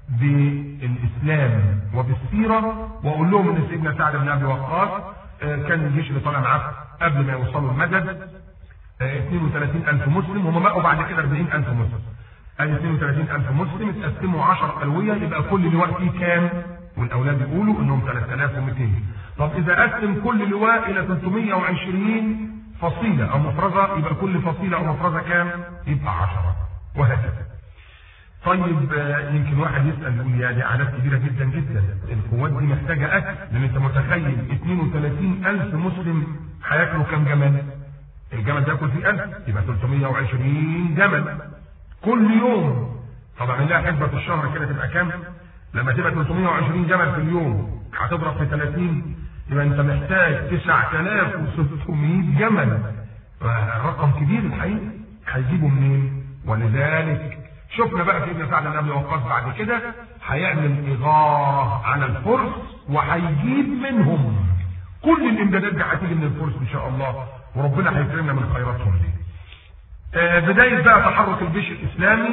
بالاسلام وبالسيره واقول لهم ان سيدنا سعد بن ابي وقاص كان الجيش اللي طالع معاه قبل ما يوصلوا المدد 32000 مسلم هم بقوا بعد كده 40000 مسلم ادي 32000 مسلم اتقسموا 10 الويه يبقى كل لواء فيه كام؟ والاولاد يقولوا انهم 3200 طب اذا قسم كل لواء الى 320 فصيله او مفرزه يبقى كل فصيله او مفرزه كام؟ يبقى 10 وهكذا. طيب يمكن واحد يسال يقول يا دي اعداد كبيره جدا جدا القوات دي محتاجه اكل لان انت متخيل 32000 مسلم هياكلوا كام جمل؟ الجمل ده ياكل فيه 1000 يبقى 320 جمل كل يوم طبعا لها حسبه في الشهر كده تبقى كام؟ لما تبقى 320 جمل في اليوم هتضرب في 30 يبقى انت محتاج 9600 جمل رقم كبير الحقيقه هيجيبوا منين؟ ولذلك شفنا بقى سيدنا سعد بن ابي وقاص بعد كده هيعمل اغاره على الفرس وهيجيب منهم كل الامدادات دي هتيجي من الفرس ان شاء الله وربنا هيكرمنا من خيراتهم دي. آه بدايه بقى تحرك الجيش الاسلامي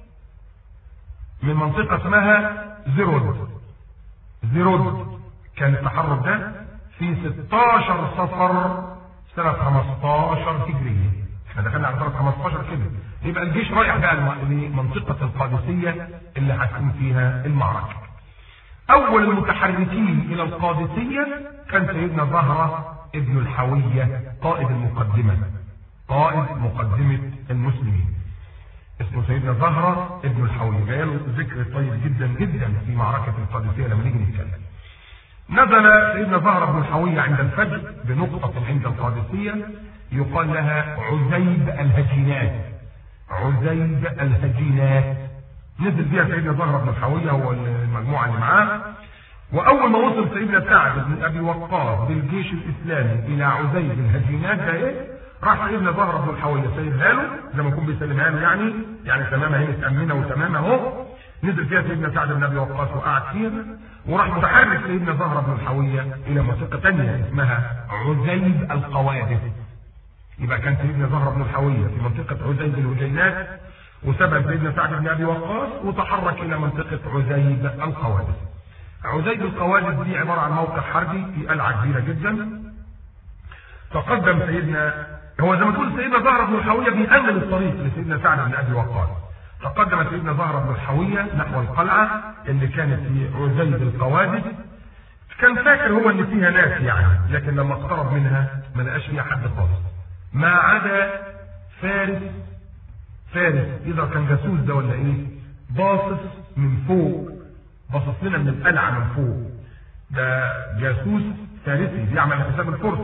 من منطقه اسمها زيرود. زيرود كان التحرك ده في 16 صفر سنه 15 هجريه. احنا دخلنا على سنه 15 كده. يبقى الجيش رايح بقى لمنطقه القادسيه اللي هتكون فيها المعركه. اول المتحركين الى القادسيه كان سيدنا زهره ابن الحويه قائد المقدمه. قائد مقدمه المسلمين. اسمه سيدنا زهره ابن الحويه، جاي له ذكر طيب جدا جدا في معركه القادسيه لما نيجي نتكلم. نزل سيدنا زهره بن الحويه عند الفجر بنقطه عند القادسيه يقال لها عزيب الهجينات. عزيب الهجينات نزل فيها سيدنا زهره بن الحويه هو المجموعه اللي معاه واول ما وصل سيدنا سعد بن ابي وقاص بالجيش الاسلامي الى عزيب الهجينات ده ايه؟ راح سيدنا زهره بن الحويه سيبها له زي ما يكون بيسلمها له يعني يعني تمام اهي متامنه وتمام اهو نزل فيها سيدنا سعد بن ابي وقاص وقعد فيها وراح متحرك سيدنا زهره بن الحويه الى منطقه ثانيه اسمها عزيب القوادس يبقى كان سيدنا زهره بن الحويه في منطقه عزيب الهجينات وسبب سيدنا سعد بن ابي وقاص وتحرك الى منطقه عزيب القوادس. عزيب القوادس دي عباره عن موقع حربي في قلعه كبيره جدا. تقدم سيدنا هو زي ما تقول سيدنا زهره بن الحويه بيأمن الطريق لسيدنا سعد بن ابي وقاص. تقدم سيدنا زهره بن الحويه نحو القلعه اللي كانت في عزيب القوادس. كان فاكر هو ان فيها ناس يعني لكن لما اقترب منها ما لقاش فيها حد خالص. ما عدا فارس فارس اذا كان جاسوس ده ولا ايه باصص من فوق باصص لنا من القلعه من فوق ده جاسوس فارسي بيعمل حساب الفرس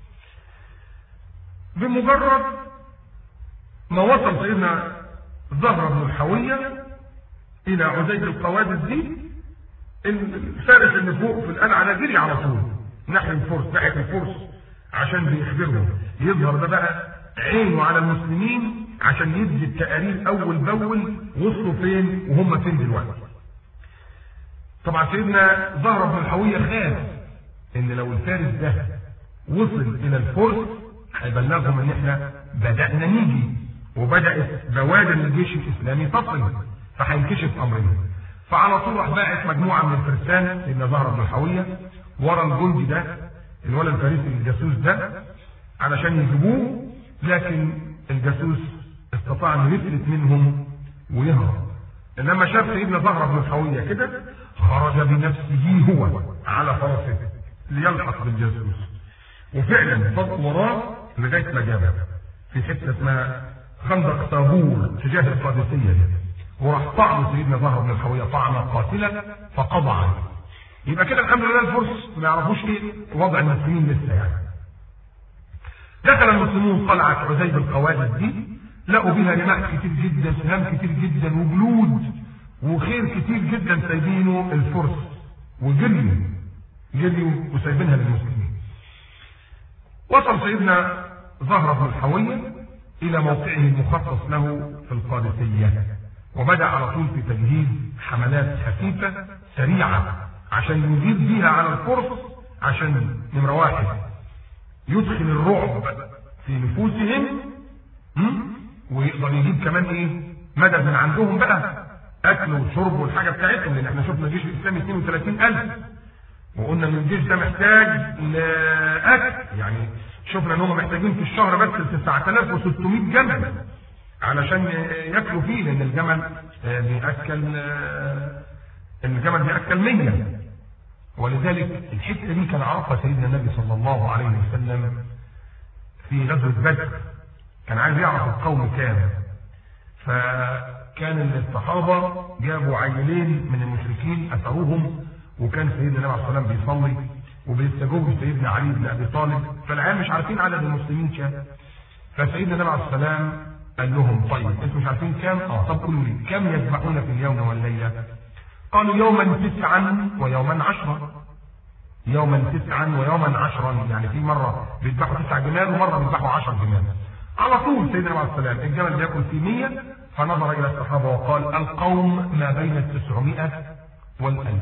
بمجرد ما وصل سيدنا زهرة بن الحوية إلى عزيز القوادس دي الفارس اللي فوق في القلعة ده جري على طول ناحية الفرس ناحية الفرس عشان بيخبرهم يظهر ده بقى عينه على المسلمين عشان يدي التقارير اول باول وصلوا فين وهم فين دلوقتي. طبعا سيدنا زهرة بن الحوية خاف ان لو الفارس ده وصل الى الفرس هيبلغهم ان احنا بدأنا نيجي وبدأت بوادر الجيش الاسلامي تصل فهينكشف امرنا. فعلى طول راح باعث مجموعه من الفرسان سيدنا زهرة بن الحوية ورا الجندي ده الولد الفارسي الجاسوس ده علشان يجيبوه لكن الجاسوس استطاع ان يفلت منهم ويهرب لما شاف سيدنا زهرة بن الحوية كده خرج بنفسه هو على فرسه ليلحق بالجاسوس وفعلا فضل وراه لغايه ما جابه في حته اسمها خندق طابور تجاه القادسيه دي وراح طعن سيدنا زهرة بن الحوية طعنه قاتله فقضى عليه يبقى كده الحمد لله الفرس ما يعرفوش ايه وضع المسلمين لسه يعني دخل المسلمون قلعة عزيز القوادس دي لقوا بها رماح كتير جدا سهام كتير جدا وجلود وخير كتير جدا سايبينه الفرس وجريوا جريوا وسايبينها للمسلمين وصل سيدنا زهرة بن الحوية إلى موقعه المخصص له في القادسية وبدأ على طول في تجهيز حملات خفيفة سريعة عشان يجيب بيها على الفرس عشان نمرة واحد يدخل الرعب في نفوسهم ويقدر يجيب كمان ايه مدد من عندهم بقى اكل وشرب والحاجه بتاعتهم لان احنا شفنا جيش الاسلامي 32000 وقلنا ان الجيش ده محتاج لاكل يعني شفنا ان هم محتاجين في الشهر بس 9600 جمل علشان ياكلوا فيه لان الجمل بياكل الجمل بياكل 100 ولذلك الحته دي كان عرفها سيدنا النبي صلى الله عليه وسلم في غزوه بدر كان عايز يعرف القوم كام فكان الصحابه جابوا عيلين من المشركين اثروهم وكان سيدنا النبي عليه الصلاه والسلام بيصلي وبيستجوبوا سيدنا علي بن ابي طالب فالعيال مش عارفين عدد المسلمين كام فسيدنا النبي عليه الصلاه والسلام قال لهم طيب انتوا مش عارفين كام؟ اه طب قولوا لي كم يذبحون في اليوم والليله؟ قالوا يوما تسعا ويوما عشرا يوما تسعا ويوما عشرا يعني في مره بيذبحوا تسع جمال ومره بيذبحوا 10 جمال على طول سيدنا النبي عليه الصلاه والسلام الجمل بياكل فيه 100 فنظر الى الصحابه وقال القوم ما بين التسعمائة والألف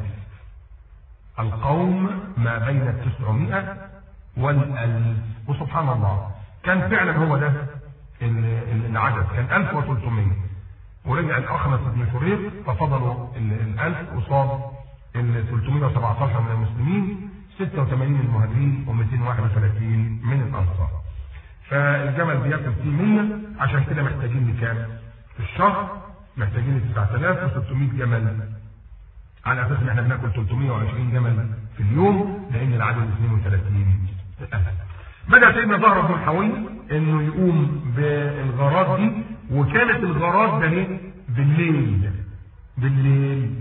القوم ما بين التسعمائة والألف وسبحان الله كان فعلا هو ده العدد كان 1300 ورجع الأخنس بن شريق ففضلوا الألف قصاد ال 317 من المسلمين 86 من المهاجرين و231 من الأنصار فالجمل بياكل فيه 100 عشان كده محتاجين لكام؟ في الشهر محتاجين 9600 جمل على اساس ان احنا بناكل 320 جمل في اليوم لان العدد 32 بدا سيدنا زهره بن الحوي انه يقوم بالغارات دي وكانت الغارات ده ايه بالليل بالليل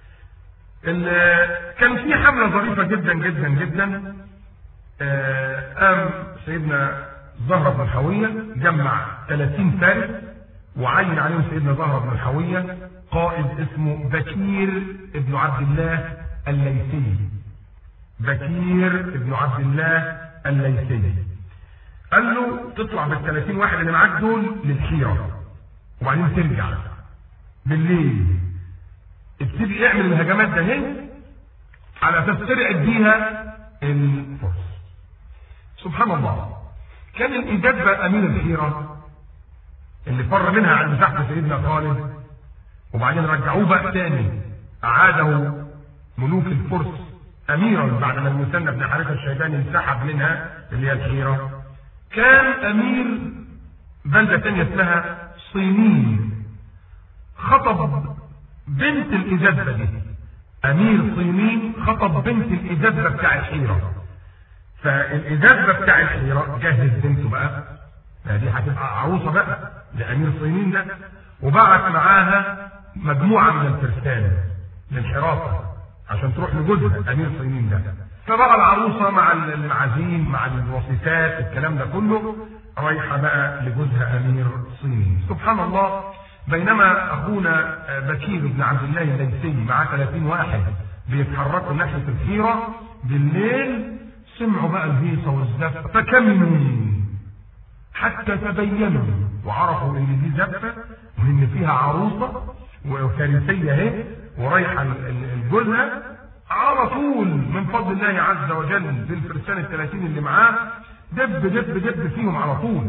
كان في حمله ظريفه جدا جدا جدا قام سيدنا زهره بن الحويه جمع 30 فارس وعين عليهم سيدنا زهره بن الحويه قائد اسمه بكير ابن عبد الله الليثي بكير ابن عبد الله الليثي قال له تطلع بال 30 واحد اللي معاك دول للحيره وبعدين ترجع بالليل ابتدي اعمل الهجمات ده هي على اساس ترعب بيها الفرس سبحان الله كان الايجاد بقى امير الحيره اللي فر منها عند تحت سيدنا خالد وبعدين رجعوه بقى تاني أعاده ملوك الفرس أميرا بعد ما المثنى بن حارثة الشيباني انسحب منها اللي هي الحيرة كان أمير بلدة تانية اسمها صينين خطب بنت الإزازة دي أمير صينين خطب بنت الإزازة بتاع الحيرة فالإزازة بتاع الحيرة جهز بنته بقى دي هتبقى عروسة بقى لأمير صينين ده وبعت معاها مجموعة من الفرسان للحراسة عشان تروح لجوزها أمير صينين ده فبقى العروسة مع المعازيم مع الوصيفات الكلام ده كله رايحة بقى لجوزها أمير صينين سبحان الله بينما أخونا بكير بن عبد الله الليثي معاه 30 واحد بيتحركوا ناحية الحيرة بالليل سمعوا بقى الهيصة والزفة فكمنوا حتى تبينوا وعرفوا ان دي زفة وان فيها عروسة وفارسية اهي ورايحة لجوزها على طول من فضل الله عز وجل بالفرسان الثلاثين اللي معاه دب دب دب فيهم على طول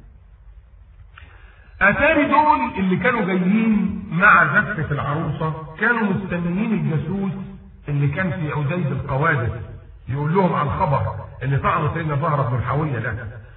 اتاري دول اللي كانوا جايين مع زفة العروسة كانوا مستنيين الجاسوس اللي كان في عزيز القوادس يقول لهم على الخبر اللي طعنوا سيدنا زهرة بن الحوية ده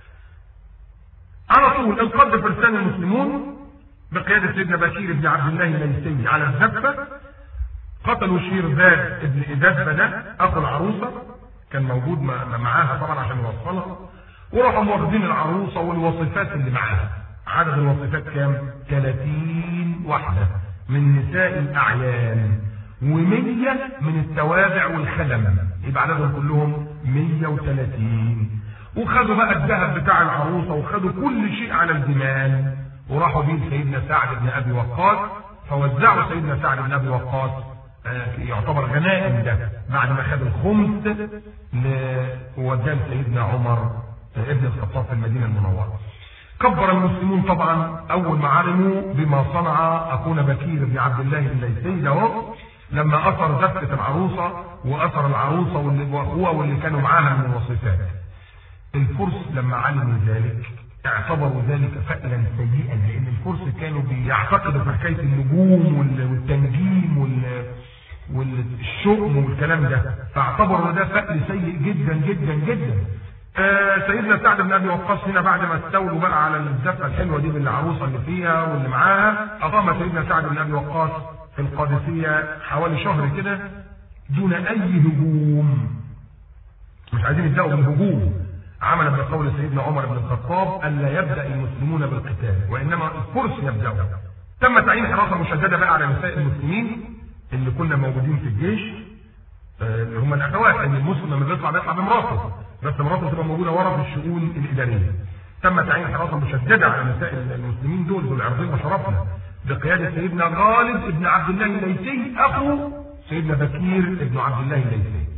على طول انقض فرسان المسلمون بقيادة سيدنا بشير بن عبد الله الليثي على الزفة قتلوا شيرزاد ابن إدازبة ده أخو العروسة كان موجود معاها طبعا عشان يوصلها وراحوا واخدين العروسة والوصفات اللي معاها عدد الوصفات كام؟ 30 واحدة من نساء الأعيان ومية من التوابع والخدم يبقى عددهم كلهم 130 وخدوا بقى الذهب بتاع العروسة وخدوا كل شيء على الجمال وراحوا بيه سيدنا سعد بن ابي وقاص فوزعوا سيدنا سعد بن ابي وقاص يعتبر غنائم ده بعد ما خد الخمس ووداه سيدنا عمر ابن الخطاب في المدينه المنوره. كبر المسلمون طبعا اول ما علموا بما صنع اخونا بكير بن عبد الله الليثي ده لما اثر زفه العروسه واثر العروسه واخوها واللي كانوا معاها من الوصفات. الفرس لما علموا ذلك اعتبروا ذلك فألا سيئا لأن الفرس كانوا بيعتقدوا في حكاية النجوم والتنجيم وال والشؤم والكلام ده فاعتبروا ده فأل سيء جدا جدا جدا آه سيدنا سعد بن ابي وقاص هنا بعد ما استولوا بقى على الزفه الحلوه دي بالعروسه اللي فيها واللي معاها اقام سيدنا سعد بن ابي وقاص في القادسيه حوالي شهر كده دون اي هجوم مش عايزين يبداوا بالهجوم عملا بقول سيدنا عمر بن الخطاب الا يبدا المسلمون بالقتال وانما الفرس يبداوا تم تعيين حراسه مشدده بقى على نساء المسلمين اللي كنا موجودين في الجيش اللي هم الاخوات ان المسلم لما بيطلع بيطلع بمراته بس مراته تبقى موجوده ورا في الشؤون الاداريه تم تعيين حراسه مشدده على نساء المسلمين دول ذو العرضين وشرفنا بقياده سيدنا غالب ابن عبد الله الليثي اخو سيدنا بكير ابن عبد الله الليثي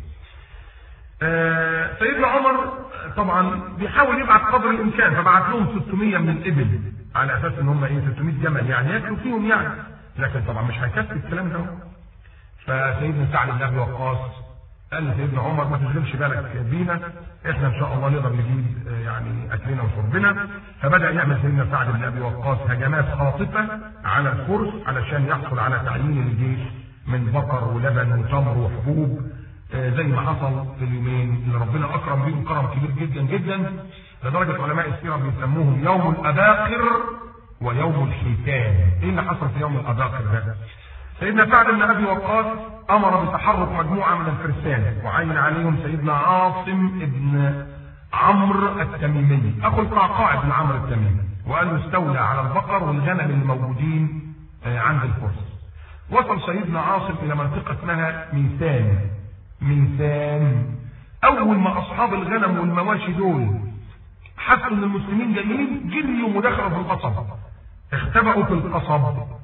آه سيدنا عمر طبعا بيحاول يبعت قدر الامكان فبعت لهم 600 من الابل على اساس ان هم ايه 600 جمل يعني ياكلوا فيهم يعني لكن طبعا مش هيكفي الكلام ده فسيدنا سعد بن ابي وقاص قال لسيدنا عمر ما تشغلش بالك بينا احنا ان شاء الله نقدر نجيب يعني اكلنا وشربنا فبدا يعمل سيدنا سعد بن ابي وقاص هجمات خاطفه على الفرس علشان يحصل على تعيين الجيش من بقر ولبن وتمر وحبوب زي ما حصل في اليومين اللي ربنا اكرم بيهم كرم كبير جدا جدا لدرجه علماء السيره بيسموهم يوم الاباقر ويوم الحيتان ايه اللي حصل في يوم الاباقر ده سيدنا سعد بن ابي وقاص امر بتحرك مجموعه من الفرسان وعين عليهم سيدنا عاصم بن عمرو التميمي اخو القعقاع بن عمرو التميمي وقال له استولى على البقر والغنم الموجودين عند الفرس وصل سيدنا عاصم الى منطقه اسمها ميسان ميسان اول ما اصحاب الغنم والمواشي دول حسوا ان المسلمين جايين جريوا ودخلوا في القصب اختبأوا في القصب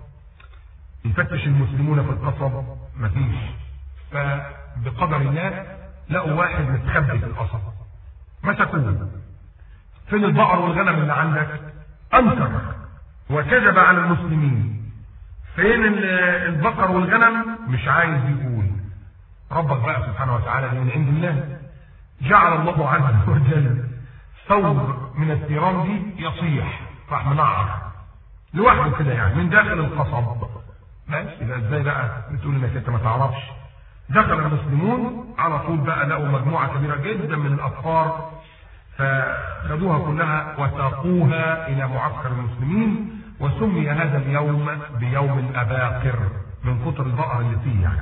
يفتش المسلمون في القصب مفيش فبقدر الله لقوا واحد متخبي في القصب مسكوه فين البقر والغنم اللي عندك انكر وكذب على المسلمين فين البقر والغنم مش عايز يقول ربك بقى سبحانه وتعالى من عند الله جعل الله عز وجل ثور من الثيران دي يصيح راح منعر لوحده كده يعني من داخل القصب ماشي يبقى ازاي بقى بتقول انك انت ما تعرفش دخل المسلمون على طول بقى لقوا مجموعه كبيره جدا من الاطفار فخدوها كلها وساقوها الى معسكر المسلمين وسمي هذا اليوم بيوم الاباقر من كتر البقر اللي فيه يعني.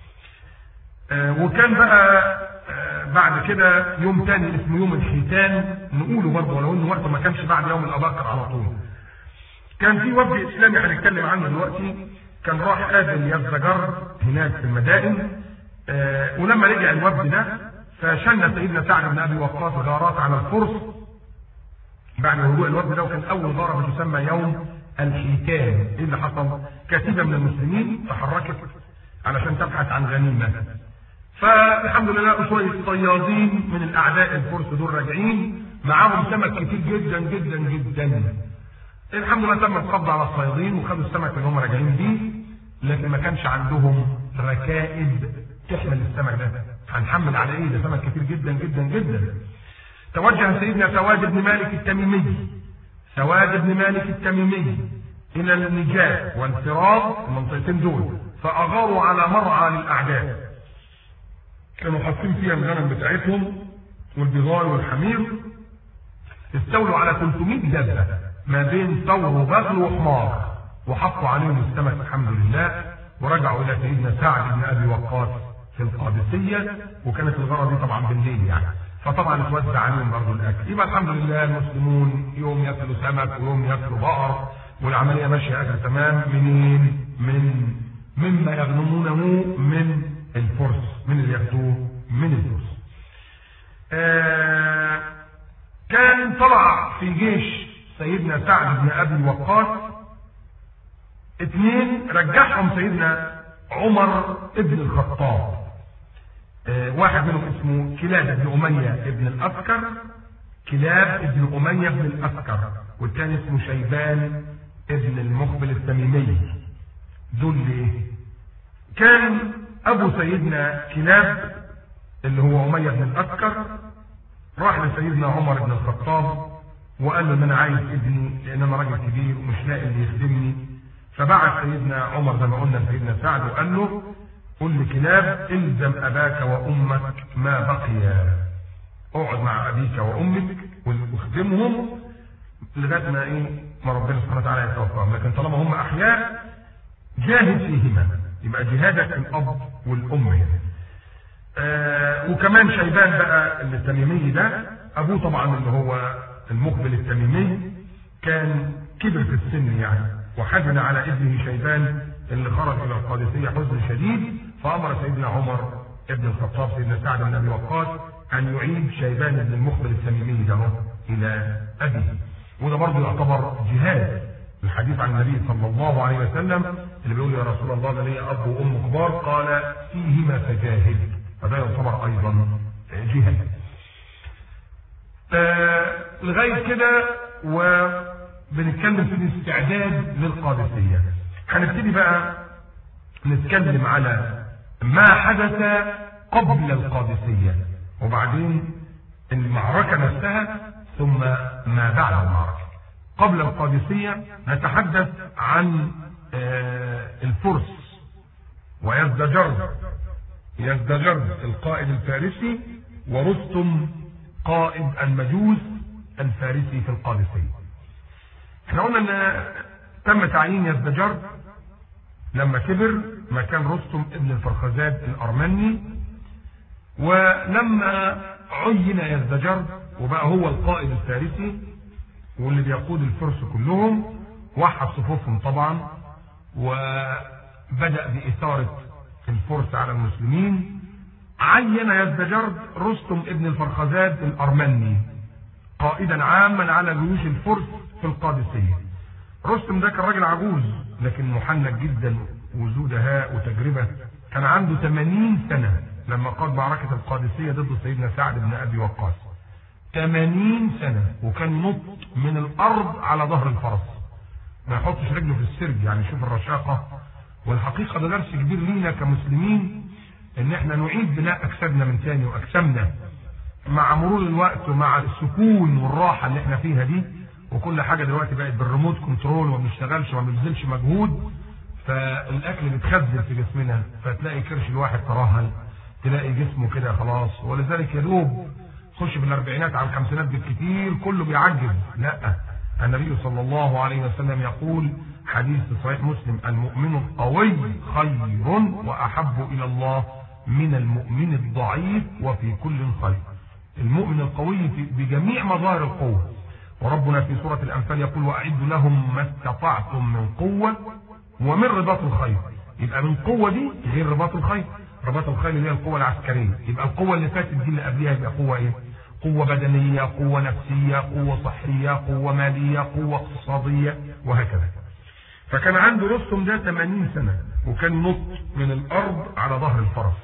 آه وكان بقى آه بعد كده يوم تاني اسمه يوم الحيتان نقوله برضه ولو انه وقته ما كانش بعد يوم الاباقر على طول. كان في وفد اسلامي هنتكلم عنه دلوقتي كان راح قابل يزدجر هناك في المدائن آه ولما رجع الوفد ده فشن سيدنا سعد بن ابي وقاص غارات على الفرس بعد رجوع الوفد ده وكان اول غاره بتسمى يوم الحيتان ايه اللي حصل؟ كتيبه من المسلمين تحركت علشان تبحث عن غنيمه فالحمد لله لقوا شويه صيادين من الاعداء الفرس دول راجعين معاهم سمك كتير جدا جدا جدا الحمد لله تم القبض على الصيادين وخدوا السمك اللي هم راجعين بيه لكن ما كانش عندهم ركائز تحمل السمك ده هنحمل على ايه ده سمك كتير جدا جدا جدا توجه سيدنا سواد بن مالك التميمي سواد بن مالك التميمي الى النجاة وانفراد المنطقتين دول فاغاروا على مرعى للاعداء كانوا حاطين فيها الغنم بتاعتهم والبغال والحمير استولوا على 300 دبه ما بين ثور وبغل وحمار وحطوا عليهم السمك الحمد لله ورجعوا الى سيدنا سعد بن ابي وقاص في القادسيه وكانت الغاره دي طبعا بالليل يعني فطبعا اتوزع عليهم برضه الاكل يبقى الحمد لله المسلمون يوم ياكلوا سمك ويوم ياكلوا بقر والعمليه ماشيه اجل تمام منين؟ من مما يغنمونه من الفرس من اللي ياخدوه من الفرس. آه كان طلع في جيش سيدنا سعد بن ابي وقاص اثنين رجعهم سيدنا عمر ابن الخطاب اه واحد منهم اسمه كلاب بن اميه ابن الاسكر كلاب ابن اميه بن الاسكر والثاني اسمه شيبان ابن المقبل التميمي دول ليه؟ كان ابو سيدنا كلاب اللي هو اميه بن الاسكر راح لسيدنا عمر بن الخطاب وقال له ان انا عايز ابني لان انا راجل كبير ومش لاقي اللي يخدمني فبعت سيدنا عمر زي ما قلنا لسيدنا سعد وقال له قل لكلاب الزم اباك وامك ما بقيا اقعد مع ابيك وامك واخدمهم لغايه ما ايه ما ربنا سبحانه وتعالى يتوفاهم لكن طالما هم احياء جاهد فيهما يبقى جهادك الاب والام هنا آه وكمان شيبان بقى التميمي ده ابوه طبعا اللي هو المقبل التميمي كان كبر في السن يعني وحزن على ابنه شيبان اللي خرج الى القادسيه حزن شديد فامر سيدنا عمر ابن الخطاب سيدنا سعد بن ابي وقاص ان يعيد شيبان بن المقبل التميمي ده الى ابيه وده برضه يعتبر جهاد الحديث عن النبي صلى الله عليه وسلم اللي بيقول يا رسول الله انا ليا اب وام كبار قال فيهما فجاهد فده يعتبر ايضا جهاد آه لغايه كده وبنتكلم في الاستعداد للقادسيه هنبتدي بقى نتكلم على ما حدث قبل القادسيه وبعدين المعركه نفسها ثم ما بعد المعركه قبل القادسيه نتحدث عن آه الفرس ويزدجرد يزدجرد القائد الفارسي ورستم قائد المجوس الفارسي في القادسية احنا قلنا ان تم تعيين يزدجرد لما كبر مكان رستم ابن الفرخزاد الارمني ولما عين يزدجرد وبقى هو القائد الفارسي واللي بيقود الفرس كلهم وحد صفوفهم طبعا وبدأ بإثارة الفرس على المسلمين عين يزدجرد رستم ابن الفرخزاد الأرمني قائدا عاما على جيوش الفرس في القادسية رستم ده كان راجل عجوز لكن محنك جدا وذو دهاء وتجربة كان عنده 80 سنة لما قاد معركة القادسية ضد سيدنا سعد بن أبي وقاص 80 سنة وكان نط من الأرض على ظهر الفرس ما يحطش رجله في السرج يعني شوف الرشاقة والحقيقة ده درس كبير لينا كمسلمين ان احنا نعيد بناء اجسادنا من تاني واجسامنا مع مرور الوقت ومع السكون والراحة اللي احنا فيها دي وكل حاجة دلوقتي بقت بالريموت كنترول وما بنشتغلش وما بنبذلش مجهود فالاكل بيتخزن في جسمنا فتلاقي كرش الواحد ترهل تلاقي جسمه كده خلاص ولذلك يا دوب خش في الاربعينات على الخمسينات بالكثير كله بيعجز لا النبي صلى الله عليه وسلم يقول حديث في صحيح مسلم المؤمن القوي خير واحب الى الله من المؤمن الضعيف وفي كل خير المؤمن القوي بجميع مظاهر القوه وربنا في سوره الانفال يقول واعدوا لهم ما استطعتم من قوه ومن رباط الخير يبقى من قوه دي غير رباط الخير رباط الخيل اللي هي القوة العسكرية يبقى القوة اللي فاتت دي اللي قبلها يبقى قوة ايه قوة بدنية قوة نفسية قوة صحية قوة مالية قوة اقتصادية وهكذا فكان عنده رستم ده 80 سنة وكان نط من الأرض على ظهر الفرس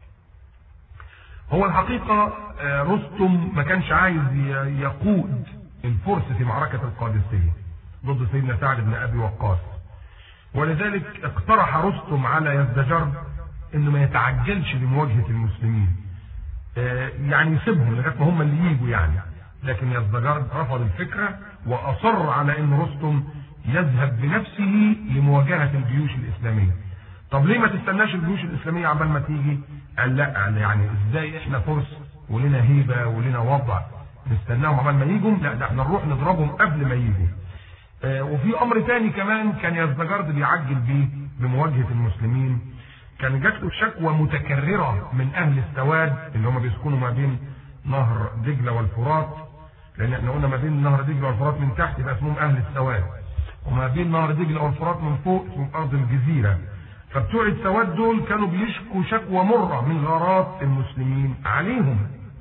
هو الحقيقة رستم ما كانش عايز يقود الفرس في معركة القادسية ضد سيدنا سعد بن أبي وقاص ولذلك اقترح رستم على يزدجرد انه ما يتعجلش لمواجهه المسلمين آه يعني يسيبهم لغايه ما هم اللي يجوا يعني لكن يزدجرد رفض الفكره واصر على ان رستم يذهب بنفسه لمواجهه الجيوش الاسلاميه طب ليه ما تستناش الجيوش الاسلاميه عبال ما تيجي قال لا يعني ازاي احنا فرس ولنا هيبه ولنا وضع نستناهم عبال ما يجوا لا ده احنا نروح نضربهم قبل ما يجوا آه وفي امر تاني كمان كان يزدجرد بيعجل بيه بمواجهه المسلمين كان جات له شكوى متكرره من اهل السواد اللي هم بيسكنوا ما بين نهر دجله والفرات لان احنا قلنا ما بين نهر دجله والفرات من تحت يبقى اسمهم اهل السواد وما بين نهر دجله والفرات من فوق اسمهم ارض الجزيره فبتوع السواد دول كانوا بيشكوا شكوى مره من غارات المسلمين عليهم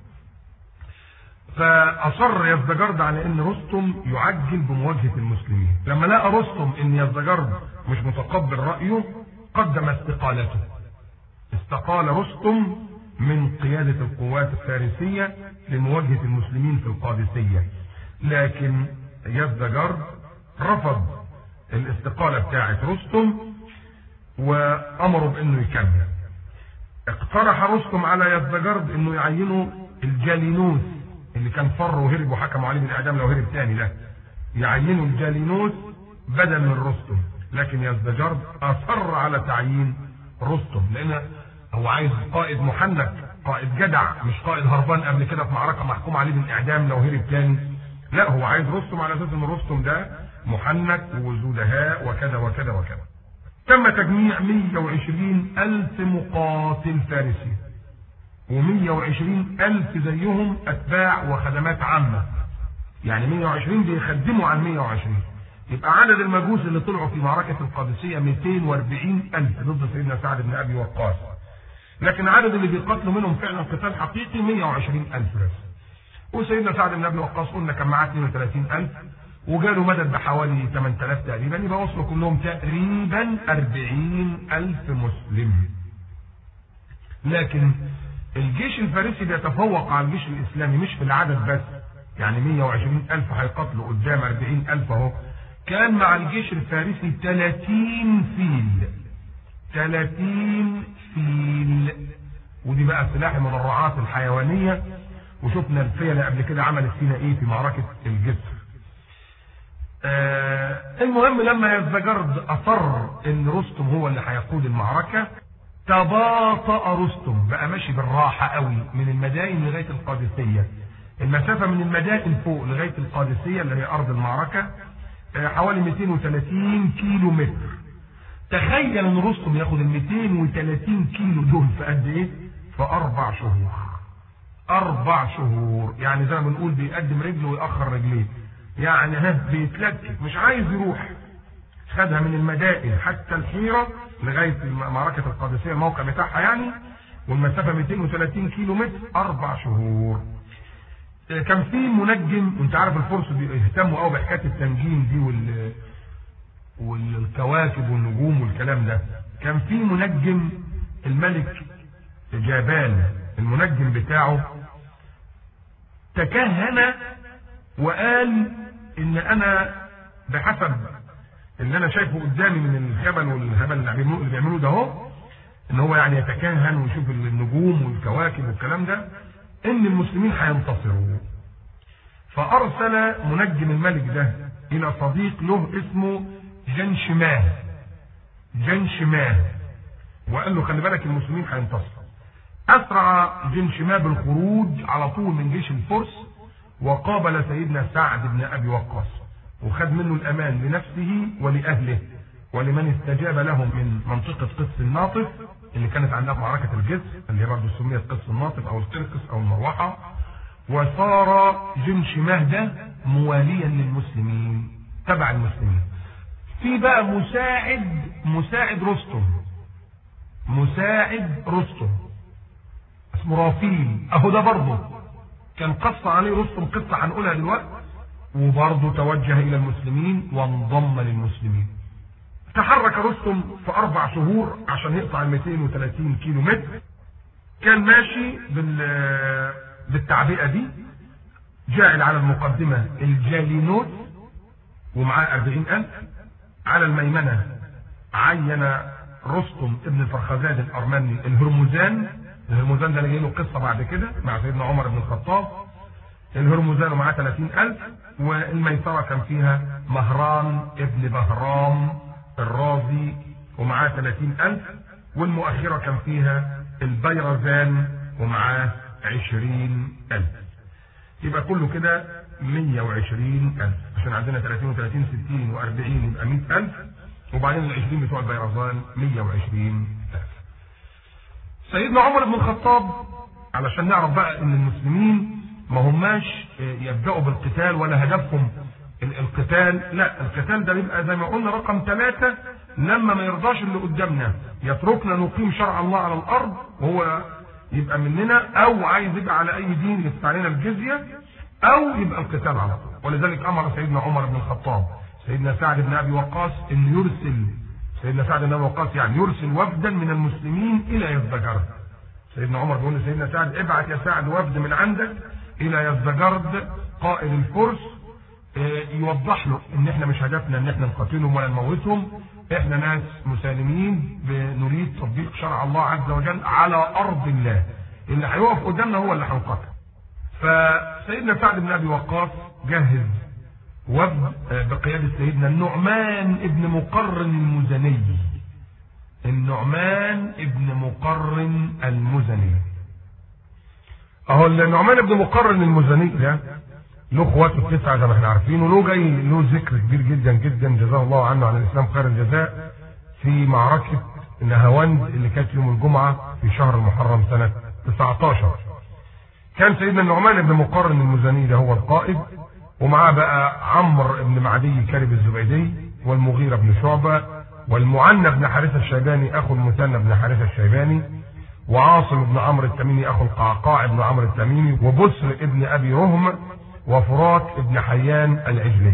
فاصر يزدجرد على ان رستم يعجل بمواجهه المسلمين لما لقى رستم ان يزدجرد مش متقبل رايه قدم استقالته استقال رستم من قيادة القوات الفارسية لمواجهة المسلمين في القادسية لكن يزدجرد رفض الاستقالة بتاعة رستم وأمره بأنه يكمل اقترح رستم على يزدجرد أنه يعينه الجالينوس اللي كان فر وهرب وحكموا عليه بالاعدام لو هرب تاني ده يعينوا الجالينوس بدل من رستم لكن يزدجرد اصر على تعيين رستم لان هو عايز قائد محنك قائد جدع مش قائد هربان قبل كده في معركه محكوم عليه بالاعدام لو هرب تاني لا هو عايز رستم على اساس ان رستم ده محنك وذو دهاء وكذا وكذا وكذا تم تجميع 120 ألف مقاتل فارسي و120 ألف زيهم أتباع وخدمات عامة يعني 120 بيخدموا على 120 يبقى عدد المجوس اللي طلعوا في معركة القادسية 240 ألف ضد سيدنا سعد بن أبي وقاص لكن عدد اللي بيقاتلوا منهم فعلا قتال حقيقي 120 ألف بس وسيدنا سعد بن أبي وقاص قلنا كان معاه 32 ألف وجاله مدد بحوالي 8000 تقريبا يبقى وصلوا كلهم تقريبا 40 ألف مسلم لكن الجيش الفارسي بيتفوق على الجيش الإسلامي مش في العدد بس يعني 120 ألف هيقاتلوا قدام 40 ألف أهو كان مع الجيش الفارسي 30 فيل 30 فيل ودي بقى سلاح المدرعات الحيوانية وشفنا الفيلة قبل كده عملت فينا ايه في معركة الجسر آه المهم لما يزدجرد اصر ان رستم هو اللي هيقود المعركة تباطأ رستم بقى ماشي بالراحة قوي من المدائن لغاية القادسية المسافة من المدائن فوق لغاية القادسية اللي هي ارض المعركة آه حوالي 230 كيلو متر تخيل ان رستم ياخد ال 230 كيلو دول في قد ايه؟ في اربع شهور اربع شهور يعني زي ما بنقول بيقدم رجله ويأخر رجليه يعني ها بيتلكك مش عايز يروح خدها من المدائن حتى الحيرة لغاية معركة القادسية الموقع بتاعها يعني والمسافة 230 كيلو متر أربع شهور كان في منجم وانت عارف الفرس بيهتموا قوي بحكايه التنجيم دي وال والكواكب والنجوم والكلام ده كان في منجم الملك جابان المنجم بتاعه تكهن وقال ان انا بحسب اللي انا شايفه قدامي من الهبل والهبل اللي بيعملوه ده اهو ان هو يعني يتكهن ويشوف النجوم والكواكب والكلام ده ان المسلمين هينتصروا فارسل منجم الملك ده الى صديق له اسمه جنشماه جنشماه وقال له خلي بالك المسلمين هينتصروا اسرع جنشماه بالخروج على طول من جيش الفرس وقابل سيدنا سعد بن ابي وقاص وخد منه الامان لنفسه ولاهله ولمن استجاب له من منطقه قدس الناطف اللي كانت عندها في معركه الجسر اللي هي برضه سميت قدس الناطف او القرقس او المروحه وصار جنشماه ده مواليا للمسلمين تبع المسلمين في بقى مساعد مساعد رستم مساعد رستم اسمه رافيل اهو ده برضه كان قص عليه رستم قصه هنقولها دلوقتي وبرضه توجه الى المسلمين وانضم للمسلمين تحرك رستم في اربع شهور عشان يقطع ال 230 كيلو متر كان ماشي بال بالتعبئه دي جاعل على المقدمه الجالينوت ومعاه 40000 على الميمنه عين رستم ابن الفرخزاد الارمني الهرمزان الهرمزان ده اللي جاي له قصه بعد كده مع سيدنا عمر بن الخطاب الهرمزان ومعاه 30000 والميسره كان فيها مهران ابن بهرام الرازي ومعاه 30000 والمؤخره كان فيها البيرزان ومعاه 20000 يبقى كله كده 120000 عشان عندنا 30 و30 60 و40 يبقى 100000 وبعدين ال 20 بتوع البيرزان 120000 سيدنا عمر بن الخطاب علشان نعرف بقى ان المسلمين ما هماش يبداوا بالقتال ولا هدفهم القتال لا القتال ده بيبقى زي ما قلنا رقم ثلاثة لما ما يرضاش اللي قدامنا يتركنا نقيم شرع الله على الارض وهو يبقى مننا او عايز يبقى على اي دين يدفع علينا الجزيه او يبقى القتال على طول ولذلك امر سيدنا عمر بن الخطاب سيدنا سعد بن ابي وقاص ان يرسل سيدنا سعد بن ابي وقاص يعني يرسل وفدا من المسلمين الى يزدجرد سيدنا عمر بيقول لسيدنا سعد ابعت يا سعد وفد من عندك الى يزدجرد قائد الفرس يوضح له ان احنا مش هدفنا ان احنا نقاتلهم ولا نموتهم احنا ناس مسالمين بنريد تطبيق شرع الله عز وجل على ارض الله اللي هيقف قدامنا هو اللي هنقاتل فسيدنا سعد بن ابي وقاص جهز وفد بقيادة سيدنا النعمان ابن مقرن المزني النعمان ابن مقرن المزني اهو النعمان ابن مقرن المزني ده له اخواته التسعه زي ما احنا عارفين وله جاي له ذكر كبير جدا جدا جزاه الله عنه عن الاسلام خير الجزاء في معركه نهاوند اللي كانت يوم الجمعه في شهر المحرم سنه 19 كان سيدنا النعمان بن مقرن المزني ده هو القائد ومعاه بقى عمرو بن معدي كارب الزبيدي والمغيرة بن شعبة والمعنى بن حارثة الشيباني أخو المثنى بن حارثة الشيباني وعاصم بن عمرو التميمي أخو القعقاع بن عمرو التميمي وبسر ابن أبي رهم وفرات ابن حيان العجلي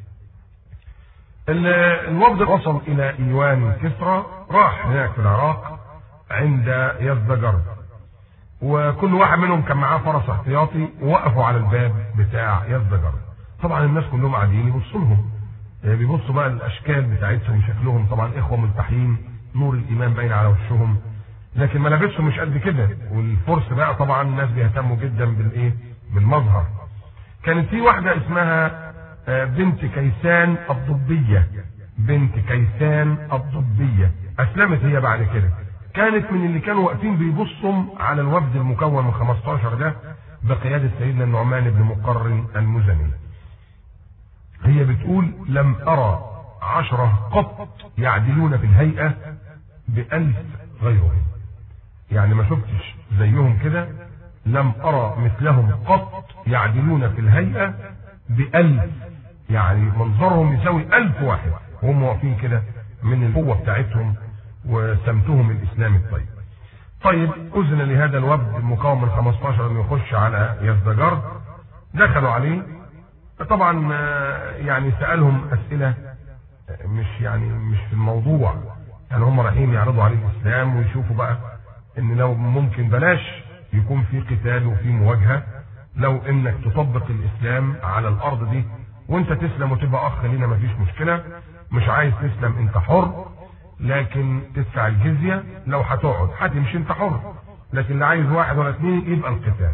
الوفد وصل إلى إيوان كسرى راح هناك في العراق عند يزدجر وكل واحد منهم كان معاه فرس احتياطي ووقفوا على الباب بتاع يزدجر طبعا الناس كلهم قاعدين يبصوا لهم بيبصوا بقى الاشكال بتاعتهم شكلهم طبعا اخوه ملتحين نور الايمان باين على وشهم لكن ملابسهم مش قد كده والفرس بقى طبعا الناس بيهتموا جدا بالايه بالمظهر كانت في واحده اسمها بنت كيسان الضبيه بنت كيسان الضبيه اسلمت هي بعد كده كانت من اللي كانوا واقفين بيبصوا على الوفد المكون من 15 ده بقياده سيدنا النعمان بن مقرن المزني هي بتقول لم أرى عشرة قط يعدلون في الهيئة بألف غيرهم يعني ما شفتش زيهم كده لم أرى مثلهم قط يعدلون في الهيئة بألف يعني منظرهم يساوي ألف واحد وهم واقفين كده من القوة بتاعتهم وسمتهم الإسلامي الطيب طيب أذن لهذا الوفد المكون من 15 أن يخش على يزدجرد دخلوا عليه طبعا يعني سألهم أسئلة مش يعني مش في الموضوع يعني هم رايحين يعرضوا عليه الإسلام ويشوفوا بقى إن لو ممكن بلاش يكون في قتال وفي مواجهة لو إنك تطبق الإسلام على الأرض دي وأنت تسلم وتبقى أخ لينا مفيش مشكلة مش عايز تسلم أنت حر لكن تدفع الجزية لو هتقعد هتمشي أنت حر لكن اللي عايز واحد ولا اثنين يبقى القتال.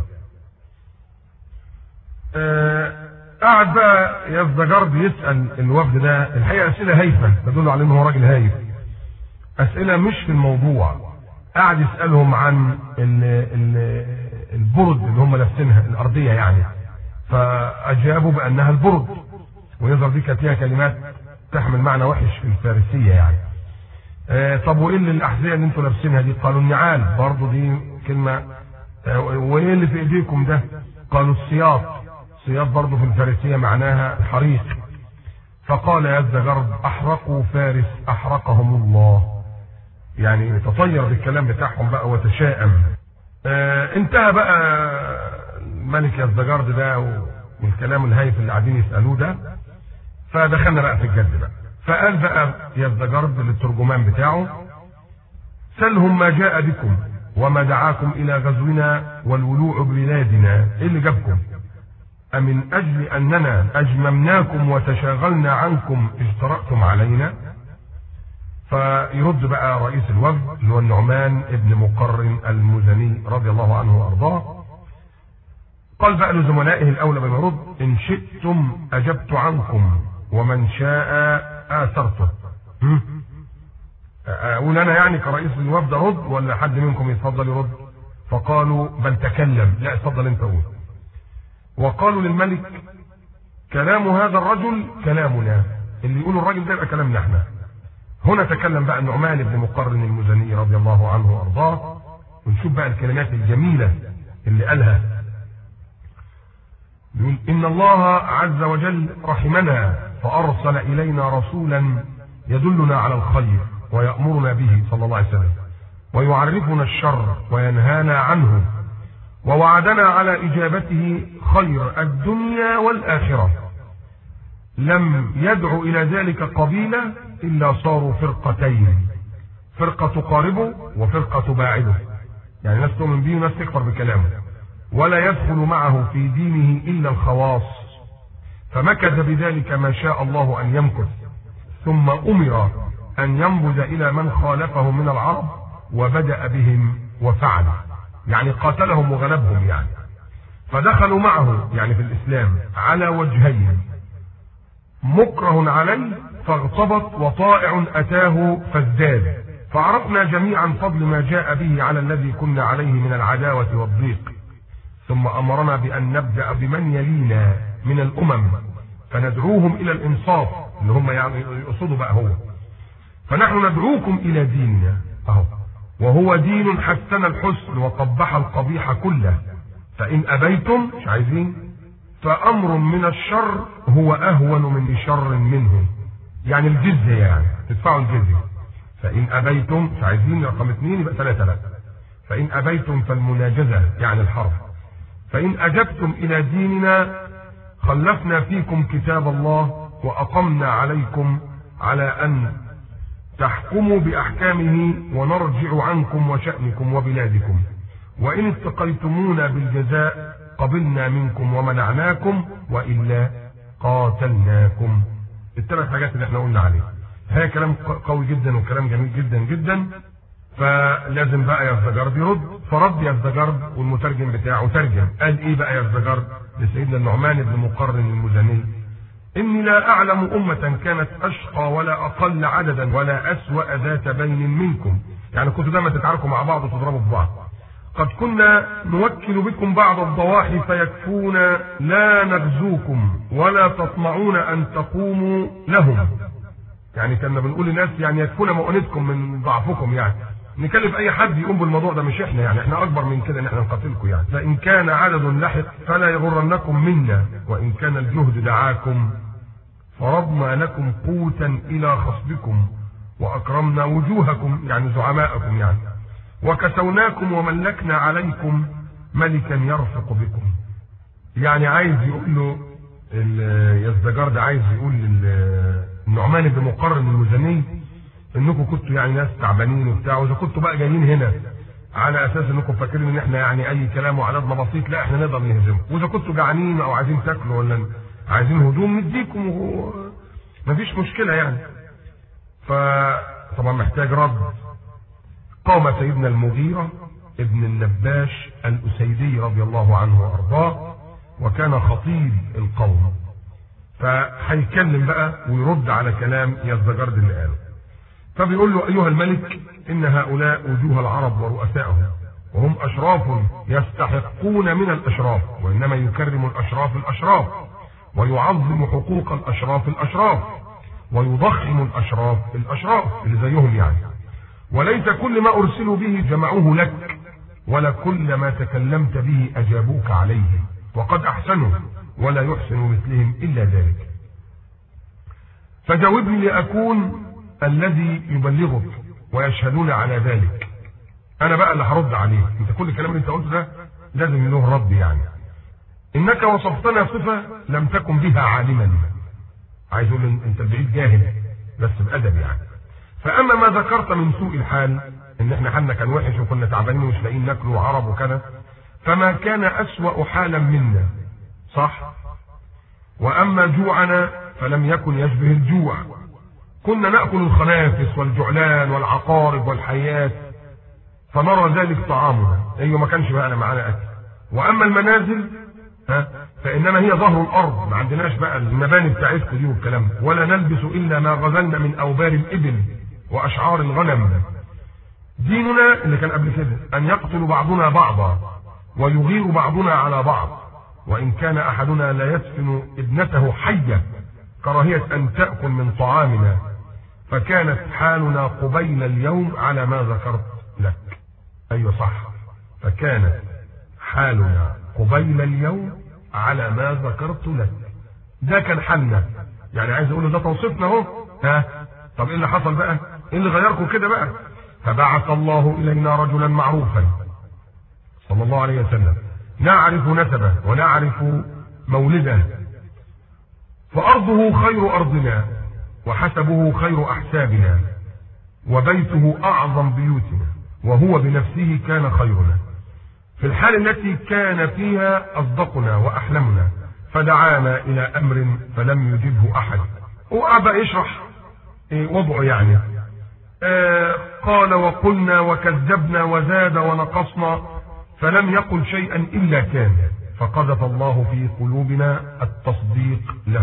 آه قعد بقى يزدجرد يسأل الوفد ده الحقيقة أسئلة هايفة تدل على إنه هو راجل هايف. أسئلة مش في الموضوع. قعد يسألهم عن ال ال البرد اللي هم لابسينها الأرضية يعني. فأجابوا بأنها البرد. ويظهر دي كانت فيها كلمات تحمل معنى وحش في الفارسية يعني. آه طب وإيه اللي الأحذية اللي أنتوا لابسينها دي؟ قالوا النعال برضه دي كلمة آه وإيه اللي في إيديكم ده؟ قالوا السياط سياط برضه في الفارسية معناها الحريق فقال يزدجرد أحرقوا فارس أحرقهم الله يعني تطير بالكلام بتاعهم بقى وتشائم آه انتهى بقى الملك يزدجرد ده والكلام الهايف اللي قاعدين يسألوه ده فدخلنا بقى في الجد بقى فقال بقى يزدجرد للترجمان بتاعه سلهم ما جاء بكم وما دعاكم إلى غزونا والولوع ببلادنا إيه اللي جابكم أمن أجل أننا أجممناكم وتشاغلنا عنكم اجترأتم علينا فيرد بقى رئيس الوفد اللي هو النعمان ابن مقرن المزني رضي الله عنه وأرضاه قال بقى لزملائه الأولى بما يرد إن شئتم أجبت عنكم ومن شاء آثرته أقول أنا يعني كرئيس الوفد أرد ولا حد منكم يتفضل يرد فقالوا بل تكلم لا اتفضل أنت قول وقالوا للملك كلام هذا الرجل كلامنا اللي يقول الراجل ده يبقى كلامنا احنا هنا تكلم بقى النعمان بن مقرن المزني رضي الله عنه وارضاه ونشوف بقى الكلمات الجميله اللي قالها يقول ان الله عز وجل رحمنا فارسل الينا رسولا يدلنا على الخير ويامرنا به صلى الله عليه وسلم ويعرفنا الشر وينهانا عنه ووعدنا على إجابته خير الدنيا والآخرة لم يدعو إلى ذلك قبيلة إلا صاروا فرقتين فرقة تقاربه وفرقة تباعده يعني ناس تؤمن به وناس تكفر بكلامه ولا يدخل معه في دينه إلا الخواص فمكث بذلك ما شاء الله أن يمكث ثم أمر أن ينبذ إلى من خالفه من العرب وبدأ بهم وفعل يعني قاتلهم وغلبهم يعني فدخلوا معه يعني في الإسلام على وجهين مكره عليه فاغتبط وطائع أتاه فازداد فعرفنا جميعا فضل ما جاء به على الذي كنا عليه من العداوة والضيق ثم أمرنا بأن نبدأ بمن يلينا من الأمم فندعوهم إلى الإنصاف اللي هم يعني يقصدوا بقى هو فنحن ندعوكم إلى ديننا أهو وهو دين حسن الحسن وقبح القبيح كله فإن أبيتم مش عايزين فأمر من الشر هو أهون من شر منه يعني الجزية يعني تدفعوا الجزية فإن أبيتم مش عايزين رقم اثنين يبقى ثلاثة لا فإن أبيتم فالمناجزة يعني الحرب فإن أجبتم إلى ديننا خلفنا فيكم كتاب الله وأقمنا عليكم على أن تحكموا بأحكامه ونرجع عنكم وشأنكم وبلادكم وإن اتقيتمونا بالجزاء قبلنا منكم ومنعناكم وإلا قاتلناكم الثلاث حاجات اللي احنا قلنا عليها هي كلام قوي جدا وكلام جميل جدا جدا فلازم بقى يزدجرد يرد فرد يزدجرد والمترجم بتاعه ترجم قال ايه بقى يزدجرد لسيدنا النعمان بن مقرن المزني اني لا اعلم امة كانت اشقى ولا اقل عددا ولا اسوأ ذات بين منكم يعني كنتوا دايما تتعاركوا مع بعض وتضربوا في بعض قد كنا نوكل بكم بعض الضواحي فيكفون لا نغزوكم ولا تطمعون ان تقوموا لهم يعني كنا بنقول للناس يعني يكفون مؤونتكم من ضعفكم يعني نكلف اي حد يقوم بالموضوع ده مش احنا يعني احنا اكبر من كده ان احنا نقاتلكم يعني فان كان عدد لحق فلا يغرنكم منا وان كان الجهد دعاكم فرضنا لكم قوتا الى خصبكم واكرمنا وجوهكم يعني زعماءكم يعني وكسوناكم وملكنا عليكم ملكا يرفق بكم يعني عايز يقول له يزدجرد عايز يقول النعمان بن مقرن المزني انكم كنتوا يعني ناس تعبانين وبتاع واذا كنتوا بقى جايين هنا على اساس انكم فاكرين ان احنا يعني اي كلام وعددنا بسيط لا احنا نقدر نهزمكم واذا كنتوا جعانين او عايزين تاكلوا ولا عايزين هدوم نديكم و... مفيش مشكله يعني فطبعا محتاج رد قام سيدنا المغيرة ابن النباش الأسيدي رضي الله عنه وأرضاه وكان خطيب القوم فهيتكلم بقى ويرد على كلام يزدجرد اللي قاله فبيقول له أيها الملك إن هؤلاء وجوه العرب ورؤسائهم وهم أشراف يستحقون من الأشراف وإنما يكرم الأشراف الأشراف ويعظم حقوق الأشراف الأشراف ويضخم الأشراف الأشراف اللي زيهم يعني وليس كل ما أرسلوا به جمعوه لك ولا كل ما تكلمت به أجابوك عليه وقد أحسنوا ولا يحسن مثلهم إلا ذلك فجاوبني لأكون الذي يبلغك ويشهدون على ذلك أنا بقى اللي هرد عليه أنت كل الكلام اللي أنت قلته ده لازم له رد يعني إنك وصفتنا صفة لم تكن بها عالما عايز أقول أنت بعيد جاهل بس بأدب يعني فأما ما ذكرت من سوء الحال إن إحنا حالنا كان وحش وكنا تعبانين ومش لاقيين ناكل وعرب وكذا فما كان أسوأ حالا منا صح وأما جوعنا فلم يكن يشبه الجوع كنا نأكل الخنافس والجعلان والعقارب والحيات فنرى ذلك طعامنا أيوة ما كانش بقى معانا أكل وأما المنازل ها فإنما هي ظهر الأرض ما عندناش بقى المباني بتاعتكم دي والكلام ولا نلبس إلا ما غزلنا من أوبار الإبل وأشعار الغنم ديننا اللي كان قبل كده أن يقتل بعضنا بعضا ويغير بعضنا على بعض وإن كان أحدنا لا يدفن ابنته حية كراهية أن تأكل من طعامنا فكانت حالنا قبيل اليوم على ما ذكرت لك أيوة صح فكانت حالنا قبيل اليوم على ما ذكرت لك ده كان حالنا يعني عايز اقول ده توصيفنا اهو ها طب ايه اللي حصل بقى ايه اللي غيركم كده بقى فبعث الله الينا رجلا معروفا صلى الله عليه وسلم نعرف نسبه ونعرف مولده فارضه خير ارضنا وحسبه خير احسابنا وبيته اعظم بيوتنا وهو بنفسه كان خيرنا في الحال التي كان فيها أصدقنا وأحلمنا فدعانا إلى أمر فلم يجبه أحد وأبى يشرح وضعه يعني آه قال وقلنا وكذبنا وزاد ونقصنا فلم يقل شيئا إلا كان فقذف الله في قلوبنا التصديق له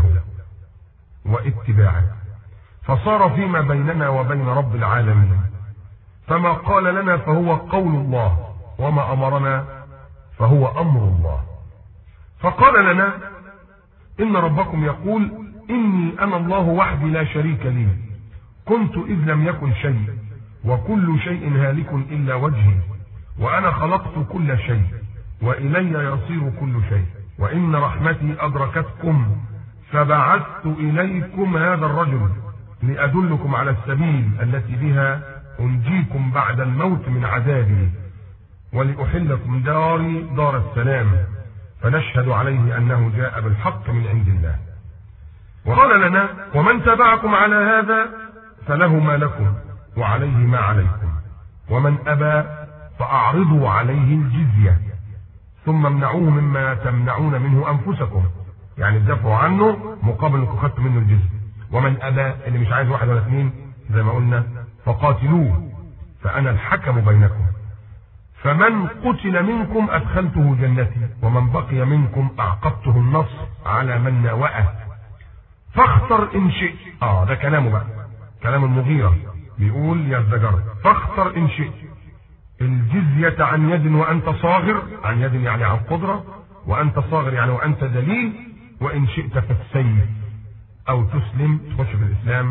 واتباعه فصار فيما بيننا وبين رب العالمين فما قال لنا فهو قول الله وما امرنا فهو امر الله فقال لنا ان ربكم يقول اني انا الله وحدي لا شريك لي كنت اذ لم يكن شيء وكل شيء هالك الا وجهي وانا خلقت كل شيء والي يصير كل شيء وان رحمتي ادركتكم فبعثت اليكم هذا الرجل لادلكم على السبيل التي بها انجيكم بعد الموت من عذابي ولأحلكم داري دار السلام فنشهد عليه أنه جاء بالحق من عند الله وقال لنا ومن تبعكم على هذا فله ما لكم وعليه ما عليكم ومن أبى فأعرضوا عليه الجزية ثم امنعوه مما تمنعون منه أنفسكم يعني تدافعوا عنه مقابل انكم خدتوا منه الجزية ومن أبى اللي مش عايز واحد ولا اثنين زي ما قلنا فقاتلوه فأنا الحكم بينكم فمن قتل منكم أدخلته جنتي ومن بقي منكم أعقبته النصر على من ناوأه فاختر إن شئت آه ده كلامه بقى كلام المغيرة بيقول يا الزجر فاختر إن شئت الجزية عن يد وأنت صاغر عن يد يعني عن قدرة وأنت صاغر يعني وأنت دليل وإن شئت فالسيف أو تسلم تخش في الإسلام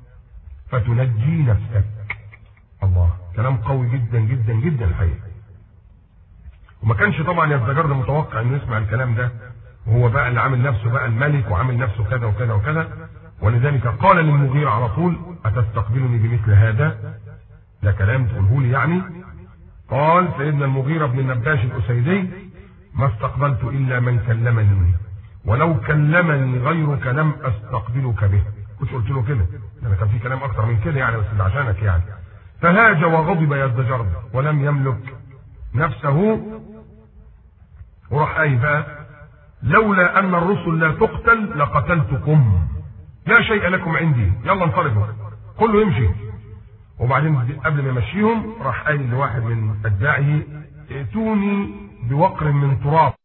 فتنجي نفسك الله كلام قوي جدا جدا جدا الحقيقة وما كانش طبعا يزدجر متوقع انه يسمع الكلام ده وهو بقى اللي عامل نفسه بقى الملك وعامل نفسه كذا وكذا وكذا ولذلك قال للمغير على طول أتستقبلني بمثل هذا ده كلام تقوله لي يعني قال سيدنا المغيرة بن النباش الأسيدي ما استقبلت إلا من كلمني ولو كلمني غيرك لم أستقبلك به كنت قلت له كده انا كان في كلام اكتر من كده يعني بس ده عشانك يعني فهاج وغضب يزدجر ولم يملك نفسه وراح قايل بقى لولا ان الرسل لا تقتل لقتلتكم لا شيء لكم عندي يلا انصرفوا كله يمشي وبعدين قبل ما يمشيهم راح قايل لواحد من اتباعه ائتوني بوقر من تراب